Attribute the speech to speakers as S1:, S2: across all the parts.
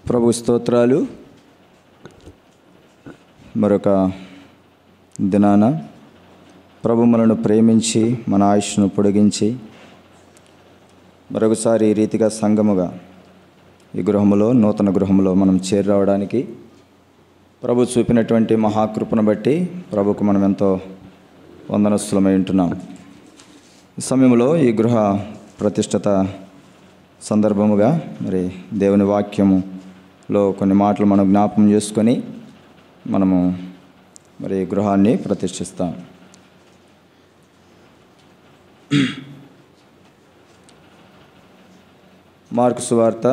S1: ప్రభు స్తోత్రాలు మరొక దినాన ప్రభు మనను ప్రేమించి మన ఆయుష్ను పొడిగించి మరొకసారి ఈ రీతిగా సంగముగా ఈ గృహములో నూతన గృహములో మనం చేరి రావడానికి ప్రభు చూపినటువంటి మహాకృపను బట్టి ప్రభుకు మనం ఎంతో వందనస్తులమై ఉంటున్నాం ఈ సమయంలో ఈ గృహ ప్రతిష్టత సందర్భముగా మరి దేవుని వాక్యములో కొన్ని మాటలు మనం జ్ఞాపకం చేసుకొని మనము మరి గృహాన్ని ప్రతిష్ఠిస్తాం మార్కు సువార్త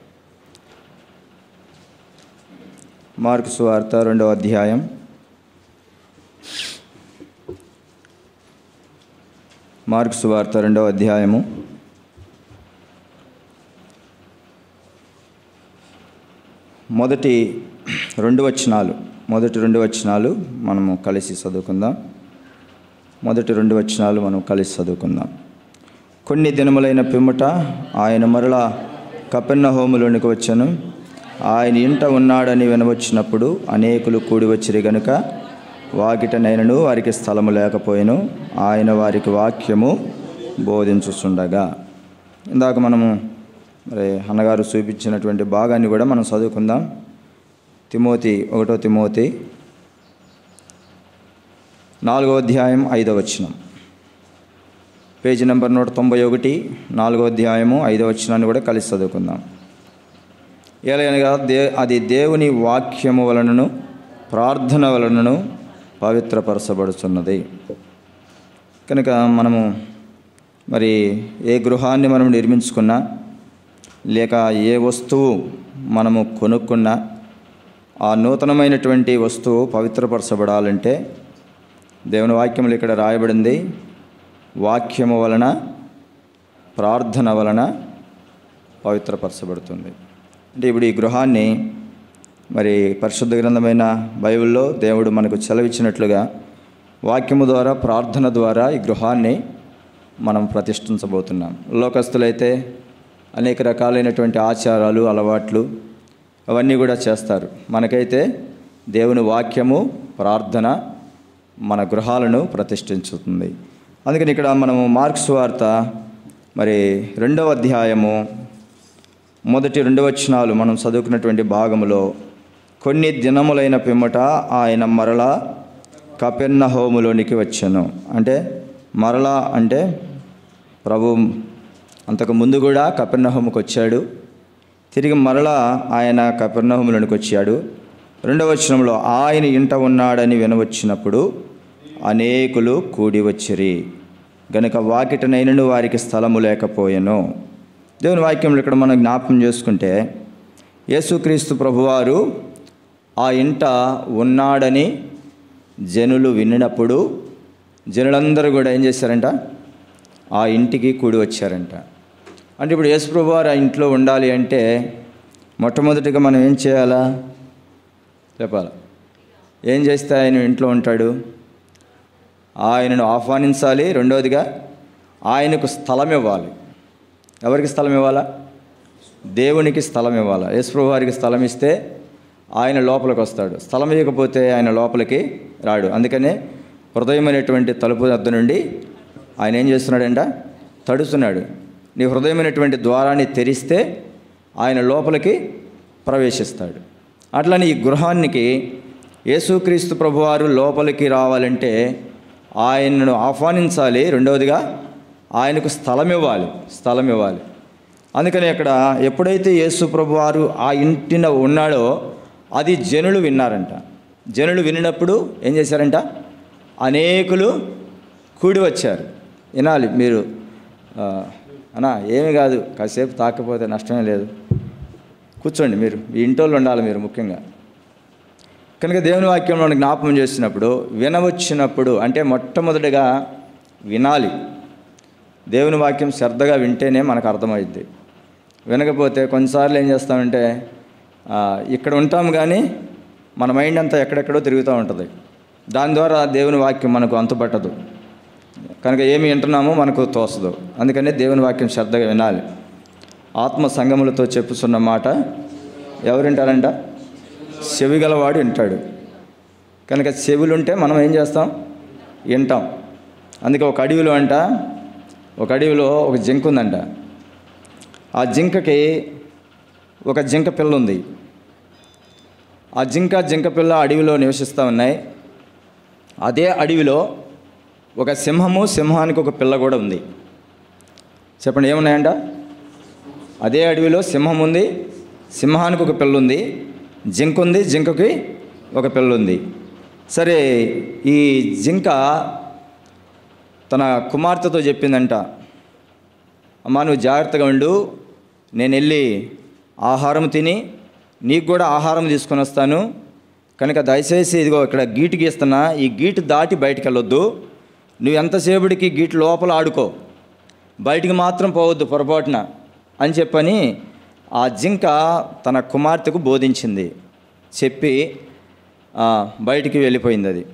S1: మార్కు సువార్త రెండవ అధ్యాయం మార్కు సువార్త రెండవ అధ్యాయము మొదటి రెండు వచనాలు మొదటి రెండు వచనాలు మనము కలిసి చదువుకుందాం మొదటి రెండు వచనాలు మనం కలిసి చదువుకుందాం కొన్ని దినములైన పిమ్మట ఆయన మరలా కపెన్న హోములోనికి వచ్చాను ఆయన ఇంట ఉన్నాడని వినవచ్చినప్పుడు అనేకులు కూడి వచ్చిరి గనుక వాకిటనైనను వారికి స్థలము లేకపోయిను ఆయన వారికి వాక్యము బోధించుచుండగా ఇందాక మనము మరి అన్నగారు చూపించినటువంటి భాగాన్ని కూడా మనం చదువుకుందాం తిమోతి ఒకటో తిమోతి నాలుగో అధ్యాయం ఐదో వచనం పేజీ నెంబర్ నూట తొంభై ఒకటి నాలుగో అధ్యాయము ఐదో వచనాన్ని కూడా కలిసి చదువుకుందాం ఏలైనగా దే అది దేవుని వాక్యము వలనను ప్రార్థన వలనను పవిత్రపరచబడుతున్నది కనుక మనము మరి ఏ గృహాన్ని మనం నిర్మించుకున్నా లేక ఏ వస్తువు మనము కొనుక్కున్నా ఆ నూతనమైనటువంటి వస్తువు పవిత్రపరచబడాలంటే దేవుని వాక్యములు ఇక్కడ రాయబడింది వాక్యము వలన ప్రార్థన వలన పవిత్రపరచబడుతుంది అంటే ఇప్పుడు ఈ గృహాన్ని మరి పరిశుద్ధ గ్రంథమైన బైబిల్లో దేవుడు మనకు చెలవిచ్చినట్లుగా వాక్యము ద్వారా ప్రార్థన ద్వారా ఈ గృహాన్ని మనం ప్రతిష్ఠించబోతున్నాం లోకస్తులైతే అనేక రకాలైనటువంటి ఆచారాలు అలవాట్లు అవన్నీ కూడా చేస్తారు మనకైతే దేవుని వాక్యము ప్రార్థన మన గృహాలను ప్రతిష్ఠించుతుంది అందుకని ఇక్కడ మనము మార్క్స్ వార్త మరి రెండవ అధ్యాయము మొదటి రెండు వచనాలు మనం చదువుకున్నటువంటి భాగంలో కొన్ని దినములైన పిమ్మట ఆయన మరలా కపెన్న హోములోనికి వచ్చాను అంటే మరలా అంటే ప్రభు అంతకు ముందు కూడా కపెర్నహోముకు వచ్చాడు తిరిగి మరలా ఆయన కపెర్నహోములోనికి వచ్చాడు రెండవ వచనంలో ఆయన ఇంట ఉన్నాడని వినవచ్చినప్పుడు అనేకులు కూడి వచ్చిరి గనుక వాకిటనైనను వారికి స్థలము లేకపోయెను దేవుని వాక్యంలో ఇక్కడ మనం జ్ఞాపకం చేసుకుంటే యేసుక్రీస్తు ప్రభువారు ఆ ఇంట ఉన్నాడని జనులు వినినప్పుడు జనులందరూ కూడా ఏం చేశారంట ఆ ఇంటికి కూడి వచ్చారంట అంటే ఇప్పుడు యేసుప్రభు వారు ఆ ఇంట్లో ఉండాలి అంటే మొట్టమొదటిగా మనం ఏం చేయాలా చెప్పాలి ఏం చేస్తే ఆయన ఇంట్లో ఉంటాడు ఆయనను ఆహ్వానించాలి రెండవదిగా ఆయనకు స్థలం ఇవ్వాలి ఎవరికి స్థలం ఇవ్వాలా దేవునికి స్థలం ఇవ్వాలా యేసుప్రభు వారికి స్థలం ఇస్తే ఆయన లోపలికి వస్తాడు స్థలం ఇవ్వకపోతే ఆయన లోపలికి రాడు అందుకనే హృదయమైనటువంటి తలుపు వద్ద నుండి ఆయన ఏం చేస్తున్నాడంట తడుస్తున్నాడు నీ హృదయమైనటువంటి ద్వారాన్ని తెరిస్తే ఆయన లోపలికి ప్రవేశిస్తాడు అట్లని ఈ గృహానికి యేసుక్రీస్తు ప్రభువారు లోపలికి రావాలంటే ఆయనను ఆహ్వానించాలి రెండవదిగా ఆయనకు స్థలం ఇవ్వాలి స్థలం ఇవ్వాలి అందుకని అక్కడ ఎప్పుడైతే యేసు ప్రభువారు ఆ ఇంటిన ఉన్నాడో అది జనులు విన్నారంట జనులు వినినప్పుడు ఏం చేశారంట అనేకులు కూడి వచ్చారు వినాలి మీరు ఆ, అన్నా ఏమి కాదు కాసేపు తాకపోతే నష్టమే లేదు కూర్చోండి మీరు మీ ఇంటోళ్ళు ఉండాలి మీరు ముఖ్యంగా కనుక దేవుని వాక్యం మనకు జ్ఞాపకం చేసినప్పుడు వినవచ్చినప్పుడు అంటే మొట్టమొదటిగా వినాలి దేవుని వాక్యం శ్రద్ధగా వింటేనే మనకు అర్థమైద్ది వినకపోతే కొన్నిసార్లు ఏం చేస్తామంటే ఆ, ఇక్కడ ఉంటాం కానీ మన మైండ్ అంతా ఎక్కడెక్కడో తిరుగుతూ ఉంటుంది దాని ద్వారా దేవుని వాక్యం మనకు అంతుపట్టదు కనుక ఏమి వింటున్నామో మనకు తోసదు అందుకనే దేవుని వాక్యం శ్రద్ధగా వినాలి ఆత్మ సంగములతో చెప్పుతున్న మాట ఎవరు వింటారంట చెవి గలవాడు వింటాడు కనుక చెవులుంటే మనం ఏం చేస్తాం వింటాం అందుకే ఒక అడవిలో అంట ఒక అడవిలో ఒక జింక ఉందంట ఆ జింకకి ఒక జింక పిల్ల ఉంది ఆ జింక జింక పిల్ల అడవిలో నివసిస్తూ ఉన్నాయి అదే అడవిలో ఒక సింహము సింహానికి ఒక పిల్ల కూడా ఉంది చెప్పండి ఏమున్నాయంట అదే అడవిలో సింహం ఉంది సింహానికి ఒక పిల్ల ఉంది జింక ఉంది జింకకి ఒక పిల్ల ఉంది సరే ఈ జింక తన కుమార్తెతో చెప్పిందంట అమ్మా నువ్వు జాగ్రత్తగా ఉండు నేను వెళ్ళి ఆహారం తిని నీకు కూడా ఆహారం తీసుకొని వస్తాను కనుక దయచేసి ఇదిగో ఇక్కడ గీటు గీస్తున్నా ఈ గీటు దాటి బయటికి వెళ్ళొద్దు నువ్వు ఎంతసేపటికి గీటు లోపల ఆడుకో బయటికి మాత్రం పోవద్దు పొరపాటున అని చెప్పని ఆ జింక తన కుమార్తెకు బోధించింది చెప్పి ఆ, బయటికి వెళ్ళిపోయింది అది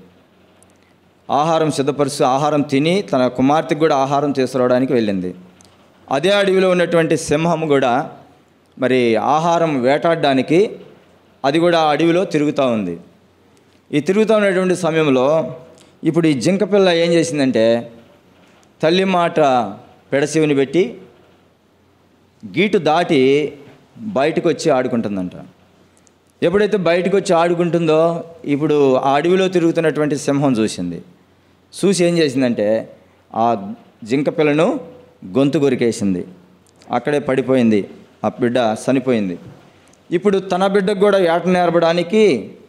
S1: ఆహారం సిద్ధపరుస్తూ ఆహారం తిని తన కుమార్తెకు కూడా ఆహారం తీసుకురావడానికి వెళ్ళింది అదే అడవిలో ఉన్నటువంటి సింహం కూడా మరి ఆహారం వేటాడడానికి అది కూడా ఆ అడవిలో తిరుగుతూ ఉంది ఈ తిరుగుతూ ఉన్నటువంటి సమయంలో ఇప్పుడు ఈ జింక పిల్ల ఏం చేసిందంటే తల్లి మాట పెడశివుని పెట్టి గీటు దాటి బయటకు వచ్చి ఆడుకుంటుందంట ఎప్పుడైతే బయటకు వచ్చి ఆడుకుంటుందో ఇప్పుడు ఆ అడవిలో తిరుగుతున్నటువంటి సింహం చూసింది చూసి ఏం చేసిందంటే ఆ జింక పిల్లను గొంతు కొరికేసింది అక్కడే పడిపోయింది ఆ బిడ్డ చనిపోయింది ఇప్పుడు తన బిడ్డకు కూడా ఏట నేర్పడానికి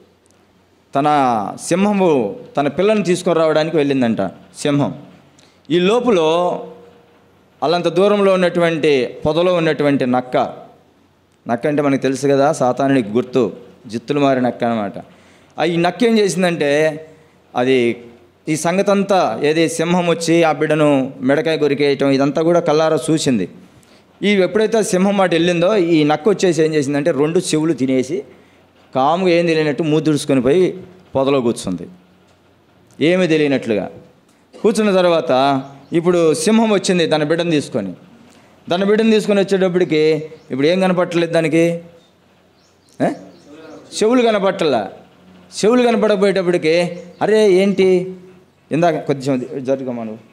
S1: తన సింహము తన పిల్లని తీసుకొని రావడానికి వెళ్ళిందంట సింహం ఈ లోపల అల్లంత దూరంలో ఉన్నటువంటి పొదలో ఉన్నటువంటి నక్క నక్క అంటే మనకు తెలుసు కదా సాతానునికి గుర్తు జిత్తులు మారి నక్క అనమాట ఆ ఈ నక్క ఏం చేసిందంటే అది ఈ సంగతి అంతా ఏది సింహం వచ్చి ఆ బిడ్డను మెడకాయ కొరికేయటం ఇదంతా కూడా కల్లారా చూసింది ఈ ఎప్పుడైతే ఆ సింహం మాట వెళ్ళిందో ఈ నక్క వచ్చేసి ఏం చేసిందంటే రెండు చెవులు తినేసి కాముగా ఏం తెలియనట్టు మూతుడుచుకొని పోయి పొదలో కూర్చుంది ఏమీ తెలియనట్లుగా కూర్చున్న తర్వాత ఇప్పుడు సింహం వచ్చింది తన బిడ్డను తీసుకొని తన బిడ్డను తీసుకొని వచ్చేటప్పటికి ఇప్పుడు ఏం కనపట్టలేదు దానికి ఏ? చెవులు కనపట్టలా చెవులు కనపడకపోయేటప్పటికి అరే ఏంటి ఇందాక కొంచెం జరుగుమా నువ్వు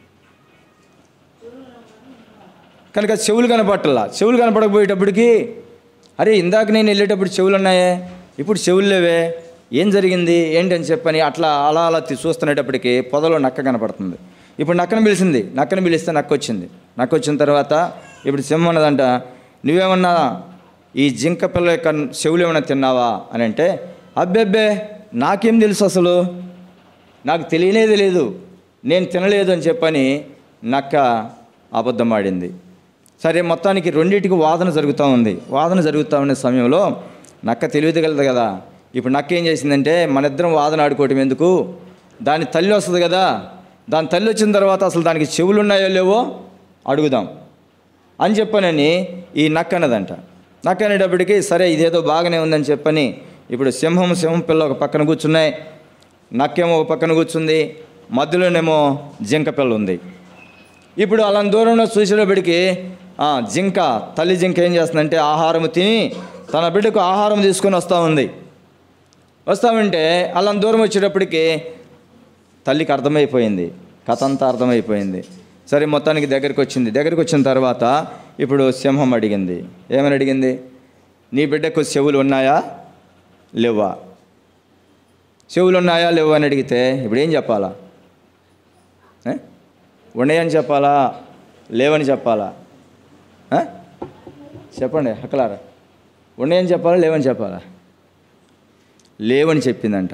S1: కనుక చెవులు కనపట్టలా చెవులు కనపడకపోయేటప్పటికి అరే ఇందాక నేను వెళ్ళేటప్పుడు చెవులు ఉన్నాయే ఇప్పుడు చెవులు లేవే ఏం జరిగింది ఏంటి అని చెప్పని అట్లా అలా అలా తి- చూస్తున్నప్పటికీ పొదలో నక్క కనపడుతుంది ఇప్పుడు నక్కను పిలిచింది నక్కను పిలిస్తే నక్క వచ్చింది నక్క వచ్చిన తర్వాత ఇప్పుడు సింహం ఉన్నదంట నువ్వేమన్నా ఈ జింక పిల్ల యొక్క చెవులు ఏమైనా తిన్నావా అని అంటే అబ్బెబ్బే నాకేం తెలుసు అసలు నాకు తెలియనే తెలియదు నేను తినలేదు అని చెప్పని నక్క అబద్ధం ఆడింది సరే మొత్తానికి రెండింటికి వాదన జరుగుతూ ఉంది వాదన జరుగుతూ ఉన్న సమయంలో నక్క తెలివితగలదు కదా ఇప్పుడు నక్క ఏం చేసిందంటే మన ఇద్దరం వాదన ఆడుకోవటం ఎందుకు దాని తల్లి వస్తుంది కదా దాని తల్లి వచ్చిన తర్వాత అసలు దానికి చెవులు ఉన్నాయో లేవో అడుగుదాం అని చెప్పనని ఈ నక్క అన్నదంట నక్క అనేటప్పటికి సరే ఇదేదో బాగానే ఉందని చెప్పని ఇప్పుడు సింహం సింహం పిల్ల ఒక పక్కన కూర్చున్నాయి నక్కేమో ఒక పక్కన కూర్చుంది మధ్యలోనేమో జింక పిల్ల ఉంది ఇప్పుడు అలా దూరంలో చూసేటప్పటికి ఆ, జింక తల్లి జింక ఏం చేస్తుందంటే ఆహారం తిని తన బిడ్డకు ఆహారం తీసుకొని వస్తూ ఉంది వస్తామంటే అలా దూరం వచ్చేటప్పటికి తల్లికి అర్థమైపోయింది కథ అంతా అర్థమైపోయింది సరే మొత్తానికి దగ్గరికి వచ్చింది దగ్గరికి వచ్చిన తర్వాత ఇప్పుడు సింహం అడిగింది ఏమని అడిగింది నీ బిడ్డకు చెవులు ఉన్నాయా లేవా చెవులు ఉన్నాయా లేవా అని అడిగితే ఇప్పుడు ఏం చెప్పాలా ఏ? ఉన్నాయని చెప్పాలా లేవని చెప్పాలా ఆ? చెప్పండి హక్కలారా ఉన్నాయని చెప్పాలా లేవని చెప్పాలా లేవని చెప్పిందంట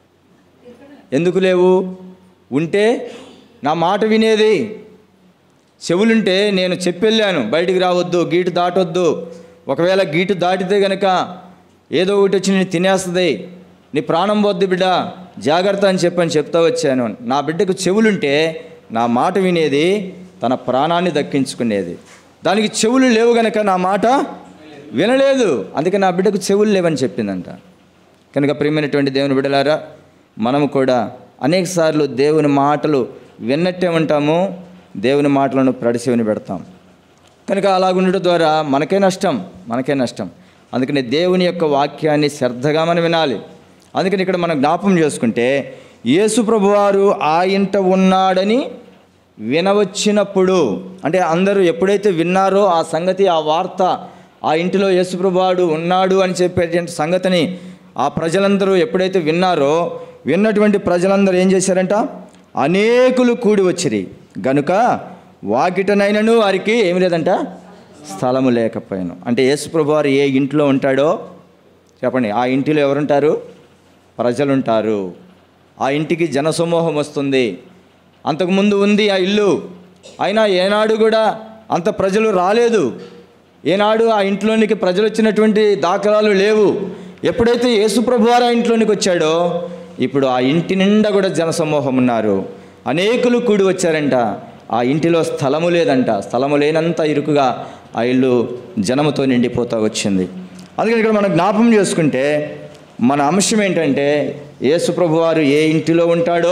S1: ఎందుకు లేవు ఉంటే నా మాట వినేది చెవులుంటే నేను చెప్పెళ్ళాను బయటికి రావద్దు గీటు దాటొద్దు ఒకవేళ గీటు దాటితే గనక ఏదో ఒకటి వచ్చి నేను తినేస్తుంది నీ ప్రాణం పోద్ది బిడ్డ జాగ్రత్త అని చెప్పని చెప్తా వచ్చాను నా బిడ్డకు చెవులుంటే నా మాట వినేది తన ప్రాణాన్ని దక్కించుకునేది దానికి చెవులు లేవు గనక నా మాట వినలేదు అందుకే నా బిడ్డకు చెవులు లేవని చెప్పిందంట కనుక ప్రియమైనటువంటి దేవుని బిడ్డలారా మనము కూడా అనేక సార్లు దేవుని మాటలు విన్నట్టే ఉంటాము దేవుని మాటలను ప్రడిసివని పెడతాం కనుక అలాగుండటం ద్వారా మనకే నష్టం మనకే నష్టం అందుకని దేవుని యొక్క వాక్యాన్ని శ్రద్ధగా మనం వినాలి అందుకని ఇక్కడ మనం జ్ఞాపం చేసుకుంటే యేసు ప్రభువారు ఆ ఇంట ఉన్నాడని వినవచ్చినప్పుడు అంటే అందరూ ఎప్పుడైతే విన్నారో ఆ సంగతి ఆ వార్త ఆ ఇంటిలో యేసుప్రభువాడు ఉన్నాడు అని చెప్పేటువంటి సంగతిని ఆ ప్రజలందరూ ఎప్పుడైతే విన్నారో విన్నటువంటి ప్రజలందరూ ఏం చేశారంట అనేకులు కూడి వచ్చిరి గనుక వాకిటనైనను వారికి ఏమి లేదంట స్థలము లేకపోయాను అంటే యేసుప్రభు వారు ఏ ఇంట్లో ఉంటాడో చెప్పండి ఆ ఇంటిలో ఎవరుంటారు ప్రజలుంటారు ఆ ఇంటికి జనసమూహం వస్తుంది అంతకుముందు ఉంది ఆ ఇల్లు అయినా ఏనాడు కూడా అంత ప్రజలు రాలేదు ఏనాడు ఆ ఇంట్లోనికి ప్రజలు వచ్చినటువంటి దాఖలాలు లేవు ఎప్పుడైతే యేసుప్రభు వారు ఆ ఇంట్లోనికి వచ్చాడో ఇప్పుడు ఆ ఇంటి నిండా కూడా జనసమూహం ఉన్నారు అనేకులు కూడి వచ్చారంట ఆ ఇంటిలో స్థలము లేదంట స్థలము లేనంత ఇరుకుగా ఆ ఇల్లు జనముతో నిండిపోతూ వచ్చింది అందుకని ఇక్కడ మనం జ్ఞాపం చేసుకుంటే మన అంశం ఏంటంటే యేసుప్రభు వారు ఏ ఇంటిలో ఉంటాడో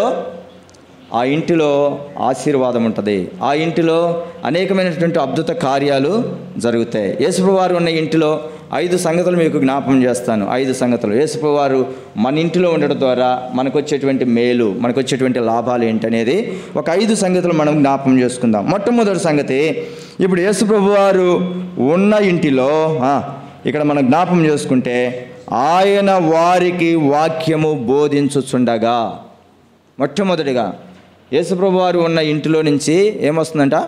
S1: ఆ ఇంటిలో ఆశీర్వాదం ఉంటుంది ఆ ఇంటిలో అనేకమైనటువంటి అద్భుత కార్యాలు జరుగుతాయి యేసుప్రభు వారు ఉన్న ఇంటిలో ఐదు సంగతులు మీకు జ్ఞాపం చేస్తాను ఐదు సంగతులు యేసుప్రభు వారు మన ఇంటిలో ఉండడం ద్వారా మనకు వచ్చేటువంటి మేలు మనకు వచ్చేటువంటి లాభాలు ఏంటనేది ఒక ఐదు సంగతులు మనం జ్ఞాపం చేసుకుందాం మొట్టమొదటి సంగతి ఇప్పుడు యేసుప్రభు వారు ఉన్న ఇంటిలో ఆ, ఇక్కడ మనం జ్ఞాపం చేసుకుంటే ఆయన వారికి వాక్యము బోధించుచుండగా మొట్టమొదటిగా యేసుప్రభు వారు ఉన్న ఇంటిలో నుంచి ఏమొస్తుందంట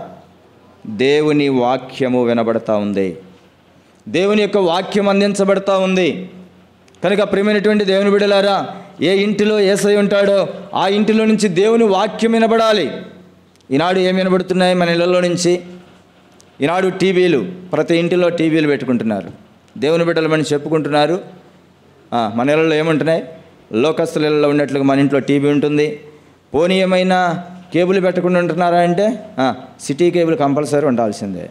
S1: దేవుని వాక్యము వినబడతా ఉంది దేవుని యొక్క వాక్యం అందించబడతా ఉంది కనుక ప్రియమైనటువంటి దేవుని బిడలారా ఏ ఇంటిలో ఏసై ఉంటాడో ఆ ఇంటిలో నుంచి దేవుని వాక్యం వినబడాలి ఈనాడు ఏమి వినబడుతున్నాయి మన ఇళ్ళలో నుంచి ఈనాడు టీవీలు ప్రతి ఇంటిలో టీవీలు పెట్టుకుంటున్నారు దేవుని బిడ్డలు మనం చెప్పుకుంటున్నారు ఆ, మన ఇళ్ళలో ఏముంటున్నాయి లోకస్తుల ఇళ్ళలో ఉన్నట్లుగా మన ఇంట్లో టీవీ ఉంటుంది పోనీ ఏమైనా కేబుల్ పెట్టకుండా ఉంటున్నారా అంటే ఆ, సిటీ కేబుల్ కంపల్సరీ ఉండాల్సిందే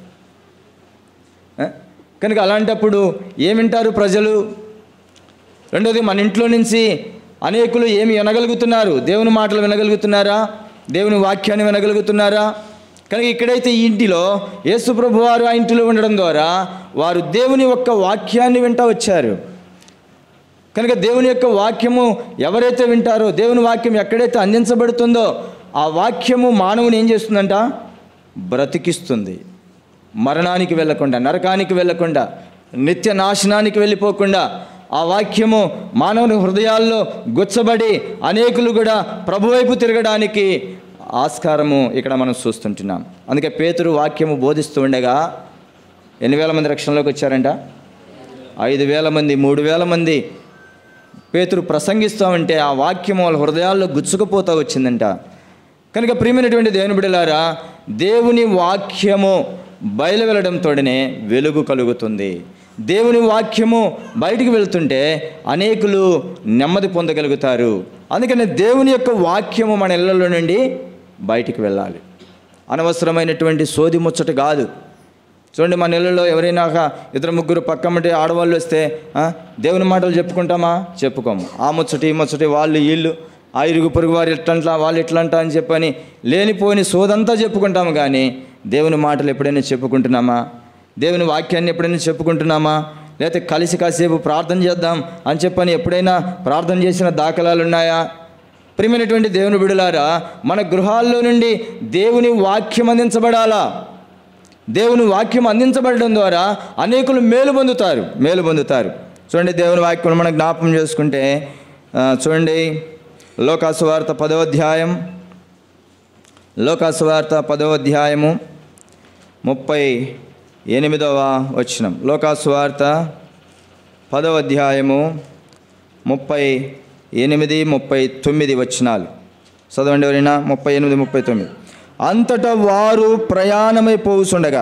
S1: ఆ? కనుక అలాంటప్పుడు ఏమి వింటారు ప్రజలు రెండోది మన ఇంట్లో నుంచి అనేకులు ఏమి వినగలుగుతున్నారు దేవుని మాటలు వినగలుగుతున్నారా దేవుని వాక్యాన్ని వినగలుగుతున్నారా కనుక ఇక్కడైతే ఈ ఇంటిలో యేసుప్రభు వారు ఆ ఇంటిలో ఉండడం ద్వారా వారు దేవుని యొక్క వాక్యాన్ని వింటా వచ్చారు కనుక దేవుని యొక్క వాక్యము ఎవరైతే వింటారో దేవుని వాక్యం ఎక్కడైతే అందించబడుతుందో ఆ వాక్యము మానవుని ఏం చేస్తుందంట బ్రతికిస్తుంది మరణానికి వెళ్ళకుండా నరకానికి వెళ్ళకుండా నిత్య నాశనానికి వెళ్ళిపోకుండా ఆ వాక్యము మానవుని హృదయాల్లో గుచ్చబడి అనేకులు కూడా ప్రభువైపు తిరగడానికి ఆస్కారము ఇక్కడ మనం చూస్తుంటున్నాం అందుకే పేతురు వాక్యము బోధిస్తూ ఉండగా ఎన్ని వేల మంది రక్షణలోకి వచ్చారంట ఐదు వేల మంది మూడు వేల మంది పేతురు ప్రసంగిస్తూ ఉంటే ఆ వాక్యం వాళ్ళ హృదయాల్లో గుచ్చుకుపోతూ వచ్చిందంట కనుక ప్రియమైనటువంటి దేవుని బిడలారా దేవుని వాక్యము బయలు వెళ్ళడంతోనే వెలుగు కలుగుతుంది దేవుని వాక్యము బయటికి వెళ్తుంటే అనేకులు నెమ్మది పొందగలుగుతారు అందుకని దేవుని యొక్క వాక్యము మన ఇళ్ళలో నుండి బయటికి వెళ్ళాలి అనవసరమైనటువంటి సోది ముచ్చట కాదు చూడండి మన ఇళ్ళలో ఎవరైనా ఒక ఇద్దరు ముగ్గురు పక్కమంటే ఆడవాళ్ళు వస్తే ఆ, దేవుని మాటలు చెప్పుకుంటామా చెప్పుకోము ఆ ముచ్చటి ఈ ముచ్చటి వాళ్ళు వీళ్ళు ఆ ఇరుగు పొరుగు వారు ఎట్లంటా వాళ్ళు ఎట్లంటా అని చెప్పని లేనిపోని సోదంతా చెప్పుకుంటాము కానీ దేవుని మాటలు ఎప్పుడైనా చెప్పుకుంటున్నామా దేవుని వాక్యాన్ని ఎప్పుడైనా చెప్పుకుంటున్నామా లేకపోతే కలిసి కాసేపు ప్రార్థన చేద్దాం అని చెప్పని ఎప్పుడైనా ప్రార్థన చేసిన దాఖలాలు ఉన్నాయా ప్రియమైనటువంటి దేవుని బిడులారా మన గృహాల్లో నుండి దేవుని వాక్యం అందించబడాలా దేవుని వాక్యం అందించబడడం ద్వారా అనేకులు మేలు పొందుతారు మేలు పొందుతారు చూడండి దేవుని వాక్యం మనం జ్ఞాపం చేసుకుంటే ఆ, చూడండి లోకాసువార్త పదవ అధ్యాయం లోకాసువార్త పదవ అధ్యాయము ముప్పై ఎనిమిదవ వచనం లోకాసువార్త పదవ అధ్యాయము ముప్పై ఎనిమిది ముప్పై తొమ్మిది వచనాలు చదవండి ఎవరైనా ముప్పై ఎనిమిది ముప్పై తొమ్మిది అంతటా వారు ప్రయాణమైపోవుచుండగా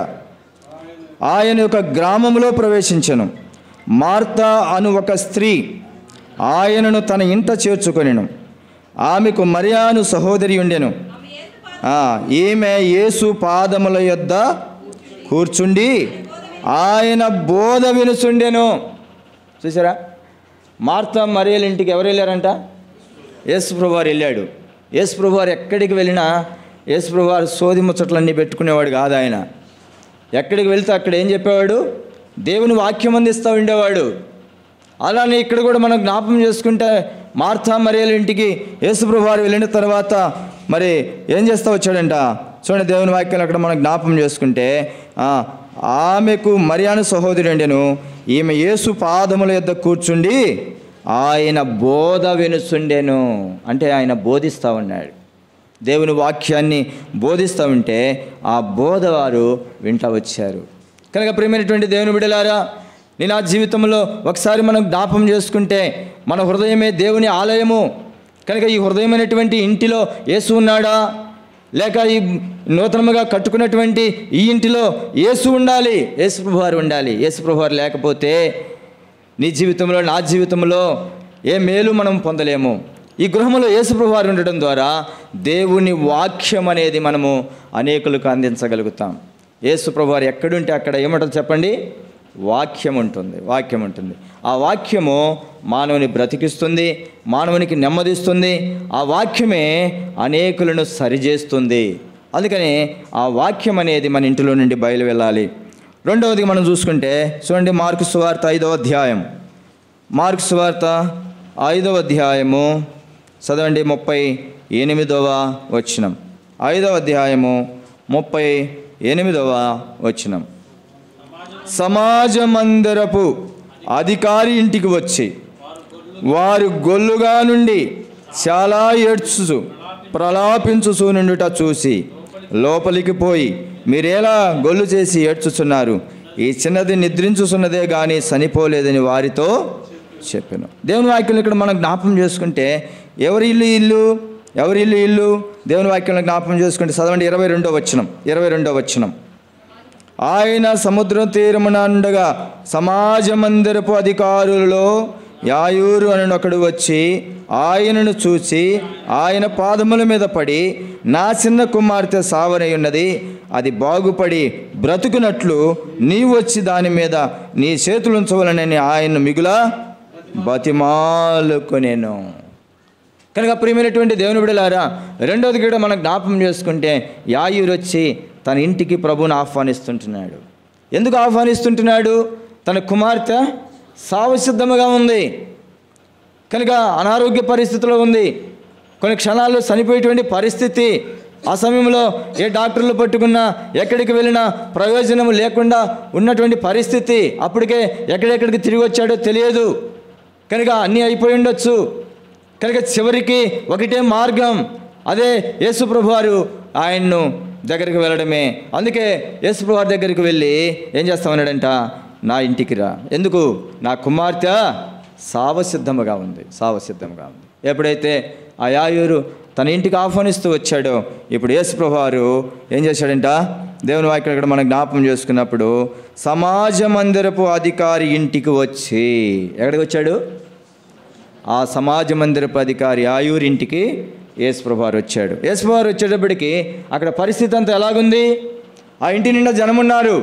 S1: ఆయన యొక్క గ్రామంలో ప్రవేశించెను మార్తా అను ఒక స్త్రీ ఆయనను తన ఇంట చేర్చుకొనెను ఆమెకు మరియాను సహోదరి ఉండెను ఆ, ఈమె యేసు పాదముల యొద్ద కూర్చుండి ఆయన బోధ వినుచుండెను చూసారా మార్తా మరియల ఇంటికి ఎవరు వెళ్ళారంట యేసు ప్రభువారు వెళ్ళాడు యేసు ప్రభువారు ఎక్కడికి వెళ్ళినా యేసు ప్రభువారు సోది ముచ్చట్లన్నీ పెట్టుకునేవాడు కాదు ఆయన ఎక్కడికి వెళ్తే అక్కడ ఏం చెప్పేవాడు దేవుని వాక్యం అందిస్తూ ఉండేవాడు అలానే ఇక్కడ కూడా మనం జ్ఞాపం చేసుకుంటే మార్తా మరియల ఇంటికి యేసుప్రభు వారు వెళ్ళిన తర్వాత మరి ఏం చేస్తూ వచ్చాడంట చూడండి దేవుని వాక్యం అక్కడ మనం జ్ఞాపం చేసుకుంటే ఆ, ఆమెకు మరియాను సహోదరుండెను ఈమె యేసు పాదముల యొద్ద కూర్చుండి ఆయన బోధ వినుచుండెను అంటే ఆయన బోధిస్తూ ఉన్నాడు దేవుని వాక్యాన్ని బోధిస్తూ ఉంటే ఆ బోధ వారు వింటా వచ్చారు కనుక ప్రియమైనటువంటి దేవుని బిడలారా నేను ఆ జీవితంలో ఒకసారి మనం జ్ఞాపం చేసుకుంటే మన హృదయమే దేవుని ఆలయము కనుక ఈ హృదయమైనటువంటి ఇంటిలో యేసు ఉన్నాడా లేక ఈ నూతనముగా కట్టుకున్నటువంటి ఈ ఇంటిలో యేసు ఉండాలి యేసు ప్రభువారు ఉండాలి యేసు ప్రభువారు లేకపోతే నీ జీవితంలో నా జీవితంలో ఏ మేలు మనం పొందలేము ఈ గృహంలో యేసుప్రభు వారు ఉండడం ద్వారా దేవుని వాక్యం అనేది మనము అనేకులకు అందించగలుగుతాం యేసుప్రభు వారు ఎక్కడుంటే అక్కడ ఏమంటుంది చెప్పండి వాక్యం ఉంటుంది వాక్యం ఉంటుంది ఆ వాక్యము మానవుని బ్రతికిస్తుంది మానవునికి నెమ్మదిస్తుంది ఆ వాక్యమే అనేకులను సరిచేస్తుంది అందుకని ఆ వాక్యం అనేది మన ఇంటిలో నుండి బయలు వెళ్ళాలి రెండవది మనం చూసుకుంటే చూడండి మార్కు సువార్త ఐదవ అధ్యాయం మార్కు సువార్త ఐదవ అధ్యాయము చదవండి ముప్పై ఎనిమిదవ వచనం ఐదవ అధ్యాయము ముప్పై ఎనిమిదవ వచనం సమాజ మందిరపు అధికారి ఇంటికి వచ్చి వారు గొల్లుగా నుండి చాలా ఏడ్చుచు ప్రలాపించుచు నుండుట చూసి లోపలికి పోయి మీరేలా గొల్లు చేసి ఏడ్చుచున్నారు ఈ చిన్నది నిద్రించుచున్నదే కానీ చనిపోలేదని వారితో చెప్పాను దేవుని వాక్యం ఇక్కడ మనం జ్ఞాపం చేసుకుంటే ఎవరి ఇల్లు ఇల్లు ఎవరి ఇల్లు ఇల్లు దేవుని వాక్యంలో జ్ఞాపం చేసుకుంటే చదవండి ఇరవై రెండో వచనం ఇరవై రెండో వచనం ఆయన సముద్ర తీరమున ఉండగా సమాజ మందిరపు అధికారులలో యాయూరు అని ఒకడు వచ్చి ఆయనను చూచి ఆయన పాదముల మీద పడి నా చిన్న కుమార్తె సావనై ఉన్నది అది బాగుపడి బ్రతుకునట్లు నీవు వచ్చి దాని మీద నీ చేతులు ఉంచవలనని ఆయన మిగులా బతిమాలుకొనేను కనుక ప్రియమైనటువంటి దేవుని బిడలారా రెండోది కూడా మనం జ్ఞాపం చేసుకుంటే యాయూరు వచ్చి తన ఇంటికి ప్రభువుని ఆహ్వానిస్తుంటున్నాడు ఎందుకు ఆహ్వానిస్తుంటున్నాడు తన కుమార్తె సావసిద్ధముగా ఉంది కనుక అనారోగ్య పరిస్థితిలో ఉంది కొన్ని క్షణాల్లో చనిపోయేటువంటి పరిస్థితి ఆ సమయంలో ఏ డాక్టర్లు పట్టుకున్నా ఎక్కడికి వెళ్ళినా ప్రయోజనం లేకుండా ఉన్నటువంటి పరిస్థితి అప్పటికే ఎక్కడెక్కడికి తిరిగి వచ్చాడో తెలియదు కనుక అన్నీ అయిపోయి ఉండొచ్చు కనుక చివరికి ఒకటే మార్గం అదే యేసుప్రభు వారు ఆయన్ను దగ్గరికి వెళ్ళడమే అందుకే యేసుప్రభు వారి దగ్గరికి వెళ్ళి ఏం చేస్తామన్నాడంట నా ఇంటికి రా ఎందుకు నా కుమార్తె సావసిద్ధముగా ఉంది సావసిద్ధముగా ఉంది ఎప్పుడైతే ఆ యాయూరు తన ఇంటికి ఆహ్వానిస్తూ వచ్చాడో ఇప్పుడు యేసుప్రభు వారు ఏం చేశాడంట దేవుని వాక్యం ఇక్కడ మనం జ్ఞాపం చేసుకున్నప్పుడు సమాజ మందిరపు అధికారి ఇంటికి వచ్చి ఎక్కడికి వచ్చాడు ఆ సమాజ మందిరపు అధికారి ఆయూరి ఇంటికి యేసుప్రభారు వచ్చాడు యేసుప్రభారు వచ్చేటప్పటికి అక్కడ పరిస్థితి అంతా ఎలాగుంది ఆ ఇంటి నిండా జనం ఉన్నారు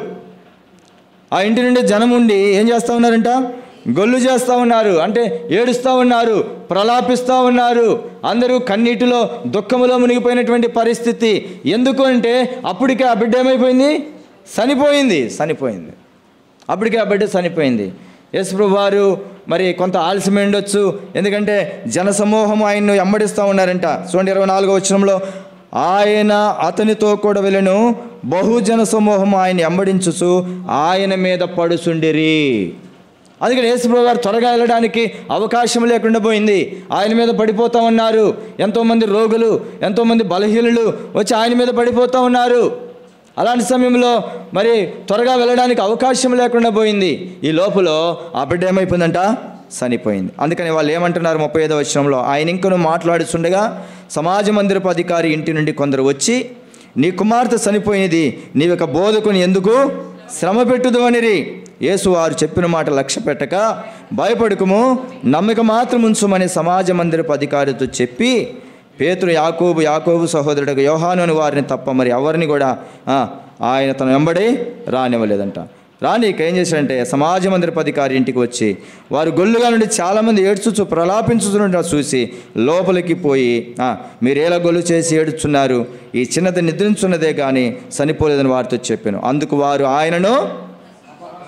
S1: ఆ ఇంటి నుండి జనం ఉండి ఏం చేస్తూ ఉన్నారంట గొల్లు చేస్తూ ఉన్నారు అంటే ఏడుస్తూ ఉన్నారు ప్రలాపిస్తూ ఉన్నారు అందరూ కన్నీటిలో దుఃఖములో మునిగిపోయినటువంటి పరిస్థితి ఎందుకు అంటే అప్పటికే ఆ బిడ్డ ఏమైపోయింది చనిపోయింది చనిపోయింది అప్పటికే ఆ బిడ్డ చనిపోయింది యేసుప్రభు వారు మరి కొంత ఆలస్యమై ఉండొచ్చు ఎందుకంటే జనసమూహం ఆయన్ను వెంబడిస్తూ ఉన్నారంట చూడండి ఇరవై నాలుగో వచనంలో ఆయన అతనితో కూడా వెళ్ళను బహుజన సమూహం ఆయన వెంబడించుచు ఆయన మీద పడుచుండిరి అందుకని యేసుప్రభు గారు త్వరగా వెళ్ళడానికి అవకాశం లేకుండా పోయింది ఆయన మీద పడిపోతూ ఉన్నారు ఎంతోమంది రోగులు ఎంతోమంది బలహీనులు వచ్చి ఆయన మీద పడిపోతూ ఉన్నారు అలాంటి సమయంలో మరి త్వరగా వెళ్ళడానికి అవకాశం లేకుండా పోయింది ఈ లోపల ఆ బిడ్డ ఏమైపోయిందంట చనిపోయింది అందుకని వాళ్ళు ఏమంటున్నారు ముప్పై ఐదో వచనంలో ఆయన ఇంకను మాట్లాడుచుండగా సమాజ మందిరపు అధికారి ఇంటి నుండి కొందరు వచ్చి నీ కుమార్తె చనిపోయినది నీవొక బోధకుని ఎందుకు శ్రమ పెట్టుదు అనిరి యేసు వారు చెప్పిన మాట లక్ష్య పెట్టక భయపడకము నమ్మిక మాత్రం ఉంచుమని సమాజ మందిరపు అధికారితో చెప్పి పేతురు యాకోబు యాకోబు సహోదరుడు యోహాను అని వారిని తప్ప మరి ఎవరిని కూడా ఆ, ఆయన తన వెంబడి రానివ్వలేదంట రాని ఇక ఏం చేశాడంటే సమాజ మందిరపు అధికారి ఇంటికి వచ్చి వారు గొల్లుగా నుండి చాలామంది ఏడ్చుచు ప్రలాపించుతుండ చూసి లోపలికి పోయి "ఆ, మీరు ఎలా గొల్లు చేసి ఏడుచున్నారు ఈ చిన్నది నిద్రించున్నదే కానీ చనిపోలేదని వారితో చెప్పాను అందుకు వారు ఆయనను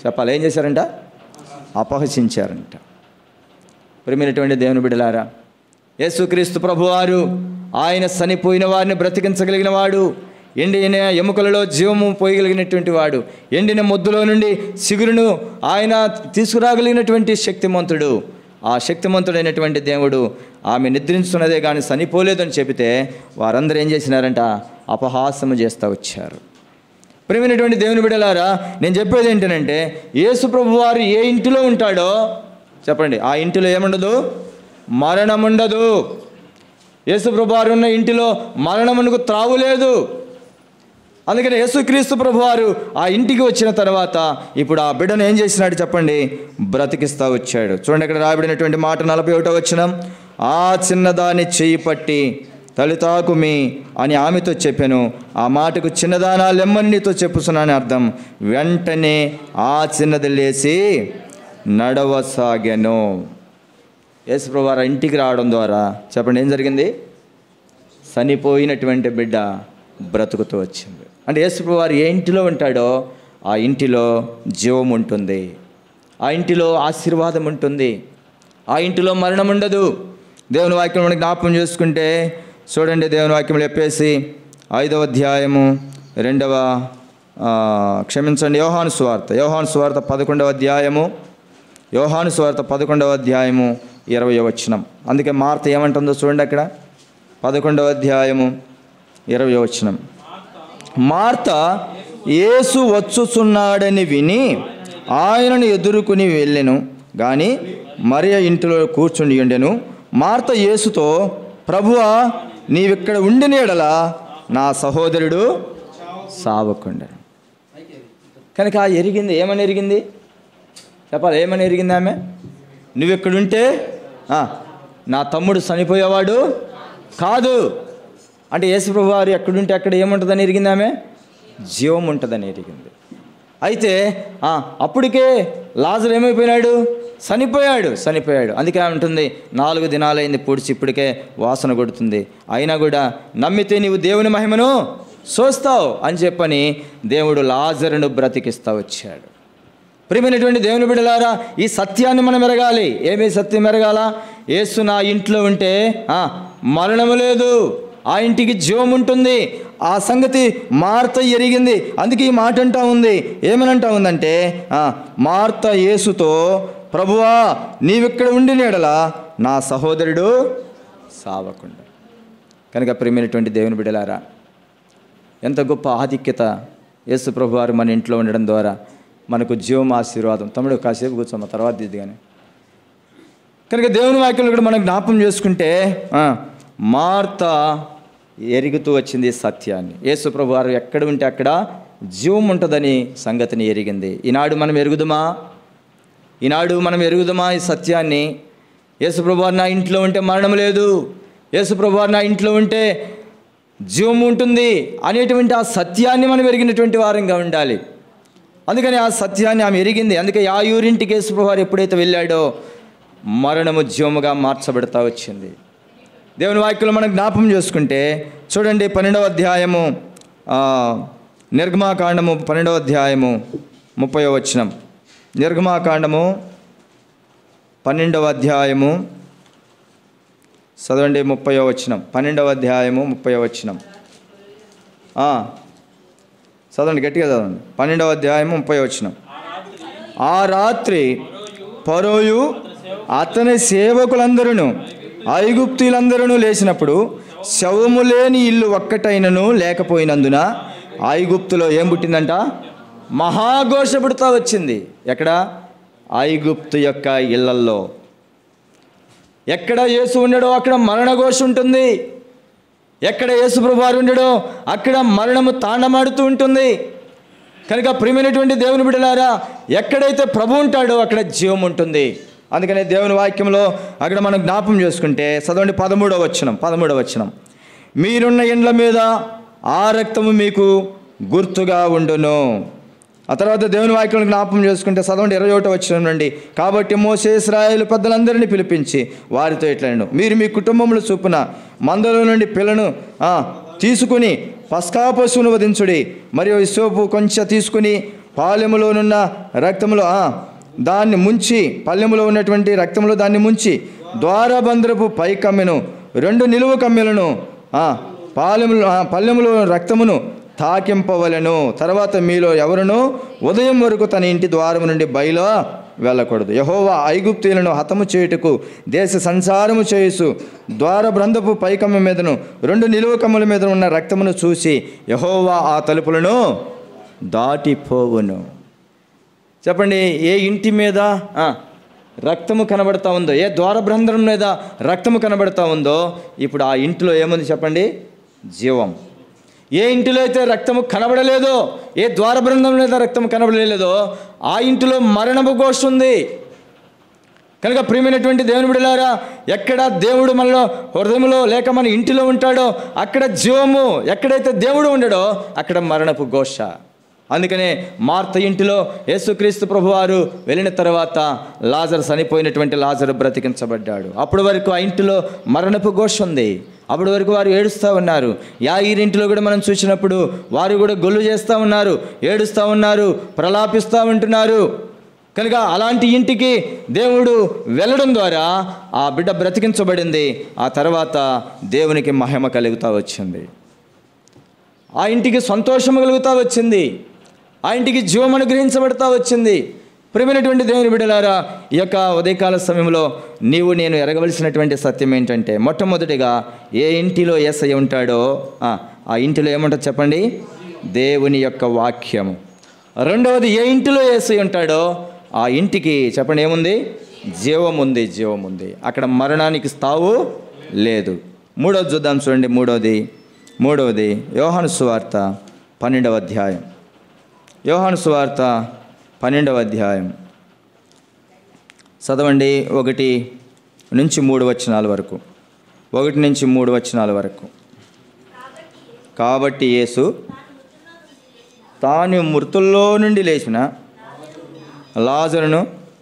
S1: చెప్పాలి ఏం చేశారంట అపహసించారంట ప్రేమైనటువంటి దేవుని బిడ్డలారా యేసుక్రీస్తు ప్రభువారు ఆయన చనిపోయిన వారిని బ్రతికించగలిగిన వాడు ఎండిన ఎముకలలో జీవము పోయగలిగినటువంటి వాడు ఎండిన ముద్దులో నుండి సిగురును ఆయన తీసుకురాగలిగినటువంటి శక్తిమంతుడు ఆ శక్తిమంతుడైనటువంటి దేవుడు ఆమె నిద్రించున్నదే కానీ చనిపోలేదని చెబితే వారందరూ ఏం చేసినారంట అపహాసము చేస్తూ వచ్చారు ప్రేమైనటువంటి దేవుని బిడ్డలారా నేను చెప్పేది ఏంటంటే యేసు ప్రభు వారు ఏ ఇంటిలో ఉంటాడో చెప్పండి ఆ ఇంటిలో ఏముండదు మరణం ఉండదు యేసు ప్రభు వారు ఉన్న ఇంటిలో మరణమునకు త్రావు లేదు అందుకని యేసుక్రీస్తు ప్రభు వారు ఆ ఇంటికి వచ్చిన తర్వాత ఇప్పుడు ఆ బిడ్డను ఏం చేసినాడు చెప్పండి బ్రతికిస్తా వచ్చాడు చూడండి ఇక్కడ రాబడినటువంటి మాట నలభై ఒకటో వచ్చిన ఆ చిన్నదాన్ని చేయి పట్టి తలితాకుమి అని ఆమెతో చెప్పాను ఆ మాటకు చిన్నదానా లెమ్మని నీతో చెప్పుతున్నాను అర్థం వెంటనే ఆ చిన్నది లేచి నడవసాగాను యేసుప్రభు వారు ఇంటికి రావడం ద్వారా చెప్పండి ఏం జరిగింది చనిపోయినటువంటి బిడ్డ బ్రతుకుతూ వచ్చింది అంటే యేసుప్రభు వారు ఏ ఇంటిలో ఉంటాడో ఆ ఇంటిలో జీవం ఉంటుంది ఆ ఇంటిలో ఆశీర్వాదం ఉంటుంది ఆ ఇంటిలో మరణం ఉండదు దేవుని వాక్యం మనకి జ్ఞాపకం చేసుకుంటే చూడండి దేవుని వాక్యం చెప్పేసి ఐదవ అధ్యాయము రెండవ ఆ, క్షమించండి యోహాను సువార్త యోహాను సువార్త పదకొండవ అధ్యాయము యోహాను సువార్త పదకొండవ అధ్యాయము ఇరవై వచనం అందుకే మార్త ఏమంటుందో చూడండి అక్కడ పదకొండవ అధ్యాయము ఇరవై వచనం మార్త యేసు వచ్చుచున్నాడని విని ఆయనను ఎదుర్కొని వెళ్ళెను కానీ మరియ ఇంటిలో కూర్చుండి ఉండెను మార్త యేసుతో ప్రభువా నీవిక్కడ ఉండిన ఎడల నా సహోదరుడు సావకుండెను కనుక ఆ ఎరిగింది ఏమని ఎరిగింది చెప్పాలి ఏమని ఎరిగింది ఆమె నువ్వు ఇక్కడుంటే ఆ, నా తమ్ముడు చనిపోయేవాడు కాదు అంటే యేసుప్రభు వారు ఎక్కడుంటే అక్కడ ఏముంటుందని ఎరిగింది ఆమె జీవం ఉంటుందని ఎరిగింది అయితే ఆ, అప్పటికే లాజర్ ఏమైపోయినాడు చనిపోయాడు చనిపోయాడు అందుకే ఆమె ఉంటుంది నాలుగు దినాలైంది పొడిచి ఇప్పటికే వాసన కొడుతుంది అయినా కూడా నమ్మితే నీవు దేవుని మహిమను చూస్తావు అని చెప్పని దేవుడు లాజరును బ్రతికిస్తా వచ్చాడు ప్రియమైనటువంటి దేవుని బిడ్డలారా ఈ సత్యాన్ని మనం ఎరగాలి ఏమి సత్యం ఎరగాల యేసు నా ఇంట్లో ఉంటే ఆ, మరణము లేదు ఆ ఇంటికి జీవం ఉంటుంది ఆ సంగతి మార్త ఎరిగింది అందుకే ఈ మాట అంటా ఉంది ఏమని అంటా ఉందంటే ఆ, మార్త యేసుతో ప్రభువా నీవిక్కడ ఉండిన ఎడల నా సహోదరుడు సావకుండా కనుక ప్రియమైనటువంటి దేవుని బిడ్డలారా ఎంత గొప్ప ఆధిక్యత యేసు ప్రభు వారు మన ఇంట్లో ఉండడం ద్వారా మనకు జీవం ఆశీర్వాదం తమ్ముడు కాసేపు కూర్చోమ్మ తర్వాత దిద్దు కానీ కనుక దేవుని వాక్యంలో కూడా మనం జ్ఞాపం చేసుకుంటే ఆ, మార్త ఎరుగుతూ వచ్చింది ఈ సత్యాన్ని యేసు ప్రభు వారు ఎక్కడ ఉంటే అక్కడ జీవం ఉంటుందని సంగతిని ఎరిగింది ఈనాడు మనం ఎరుగుదమా ఈనాడు మనం ఎరుగుదమా ఈ సత్యాన్ని యేసుప్రభు వారు నా ఇంట్లో ఉంటే మరణం లేదు యేసుప్రభు వారు నా ఇంట్లో ఉంటే జీవం ఉంటుంది అనేటువంటి ఆ సత్యాన్ని మనం ఎరిగినటువంటి వారంగా ఉండాలి అందుకని ఆ సత్యాన్ని ఆమె ఎరిగింది అందుకే ఆ ఊరింటికి యేసుప్రభు వారు ఎప్పుడైతే వెళ్ళాడో మరణము జీవముగా మార్చబడతా వచ్చింది దేవుని వాక్యంలో మనం జ్ఞాపం చేసుకుంటే చూడండి పన్నెండవ అధ్యాయము ఆ, నిర్గమాకాండము పన్నెండవ అధ్యాయము ముప్పై వచనం నిర్గమాకాండము పన్నెండవ అధ్యాయము చదవండి ముప్పై వచనం పన్నెండవ అధ్యాయము ముప్పై వచనం ఆ, చదవండి గట్టిగా చదవండి పన్నెండవ అధ్యాయము ముప్పై వచనం ఆ రాత్రి పరోయు అతని సేవకులందరూ ఐగుప్తులందరూ లేచినప్పుడు శవము లేని ఇల్లు ఒక్కటైనను లేకపోయినందున ఐగుప్తులో ఏం పుట్టిందంట మహాఘోష పుడతా వచ్చింది ఎక్కడ ఐగుప్తు యొక్క ఇళ్లల్లో ఎక్కడ యేసు ఉన్నాడో అక్కడ మరణఘోష ఉంటుంది ఎక్కడ యేసు ప్రభువారు ఉండడో అక్కడ మరణము తాండమాడుతూ ఉంటుంది కనుక ప్రియమైనటువంటి దేవుని బిడ్డలారా ఎక్కడైతే ప్రభు ఉంటాడో అక్కడ జీవం ఉంటుంది అందుకనే దేవుని వాక్యంలో అక్కడ మనం జ్ఞాపం చేసుకుంటే చదవండి పదమూడవ వచనం పదమూడవ వచనం మీరున్న ఇండ్ల మీద ఆ రక్తము మీకు గుర్తుగా ఉండును ఆ తర్వాత దేవుని వాక్యం జ్ఞాపం చేసుకుంటే చదవండి ఇరవై ఒకటో వచ్చిన నుండి కాబట్టి మోసే ఇస్రాయేలు పెద్దలందరినీ పిలిపించి వారితో ఇట్లను మీరు మీ కుటుంబములు చొప్పున మందలో నుండి పిల్లను ఆ, తీసుకుని పస్కా పశువును వధించుడి మరియు ఈ సోపు కొంచెం తీసుకుని పాలెములోనున్న రక్తములో ఆ, దాన్ని ముంచి పల్లెములో ఉన్నటువంటి రక్తములో దాన్ని ముంచి ద్వారబంధ్రపు పై కమ్మెను రెండు నిలువు కమ్మెలను ఆ, పాలెములో ఆ, పల్లెములో రక్తమును తాకింపవలెను తర్వాత మీలో ఎవరును ఉదయం వరకు తన ఇంటి ద్వారము నుండి బయలు వెళ్ళకూడదు యహోవా ఐగుప్తీయులను హతము చేయుటకు దేశ సంసారము చేయుసు ద్వారబ్రంథపు పైకమ్మ మీదను రెండు నిలువ కమ్ముల మీద ఉన్న రక్తమును చూసి యహోవా ఆ తలుపులను దాటిపోవును చెప్పండి ఏ ఇంటి మీద ఆ, రక్తము కనబడతా ఉందో ఏ ద్వారబ్రంథం మీద రక్తము కనబడతా ఉందో ఇప్పుడు ఆ ఇంటిలో ఏముంది చెప్పండి జీవం ఏ ఇంటిలో అయితే రక్తము కనబడలేదో ఏ ద్వారబృందం మీద రక్తము కనబడలేదో ఆ ఇంటిలో మరణపు ఘోష ఉంది కనుక ప్రియమైనటువంటి దేవుని బిడలారా ఎక్కడ దేవుడు మనలో హృదయంలో లేక మన ఇంటిలో ఉంటాడో అక్కడ జీవము ఎక్కడైతే దేవుడు ఉండడో అక్కడ మరణపు ఘోష అందుకనే మార్త ఇంటిలో యేసుక్రీస్తు ప్రభువారు వెళ్ళిన తర్వాత లాజర్ చనిపోయినటువంటి లాజరు బ్రతికించబడ్డాడు అప్పటి వరకు ఆ ఇంటిలో మరణపు ఘోష ఉంది అప్పటి వరకు వారు ఏడుస్తూ ఉన్నారు యాగిరింటిలో కూడా మనం చూసినప్పుడు వారు కూడా గొల్లు చేస్తూ ఉన్నారు ఏడుస్తూ ఉన్నారు ప్రలాపిస్తూ ఉంటున్నారు కనుక అలాంటి ఇంటికి దేవుడు వెళ్ళడం ద్వారా ఆ బిడ్డ బ్రతికించబడింది ఆ తర్వాత దేవునికి మహిమ కలుగుతూ వచ్చింది ఆ ఇంటికి సంతోషం కలుగుతూ వచ్చింది ఆ ఇంటికి జీవం అనుగ్రహించబడతా వచ్చింది ప్రియమైనటువంటి దేవుని బిడ్డలారా ఈ యొక్క ఉదయకాల సమయంలో నీవు నేను ఎరగవలసినటువంటి సత్యం ఏంటంటే మొట్టమొదటిగా ఏ ఇంటిలో ఏసై ఉంటాడో ఆ, ఆ ఇంటిలో ఏముంటుంది చెప్పండి దేవుని యొక్క వాక్యము రెండవది ఏ ఇంటిలో ఏసై ఉంటాడో ఆ ఇంటికి చెప్పండి ఏముంది జీవం ఉంది జీవం ఉంది అక్కడ మరణానికి స్థావు లేదు మూడవది చూద్దాం చూడండి మూడవది మూడవది యోహాను సువార్త పన్నెండవ అధ్యాయం యోహాను సువార్త పన్నెండవ అధ్యాయం చదవండి ఒకటి నుంచి మూడు వచనాల వరకు ఒకటి నుంచి మూడు వచనాల వరకు కాబట్టి యేసు తాను మృతుల్లో నుండి లేచిన లాజరును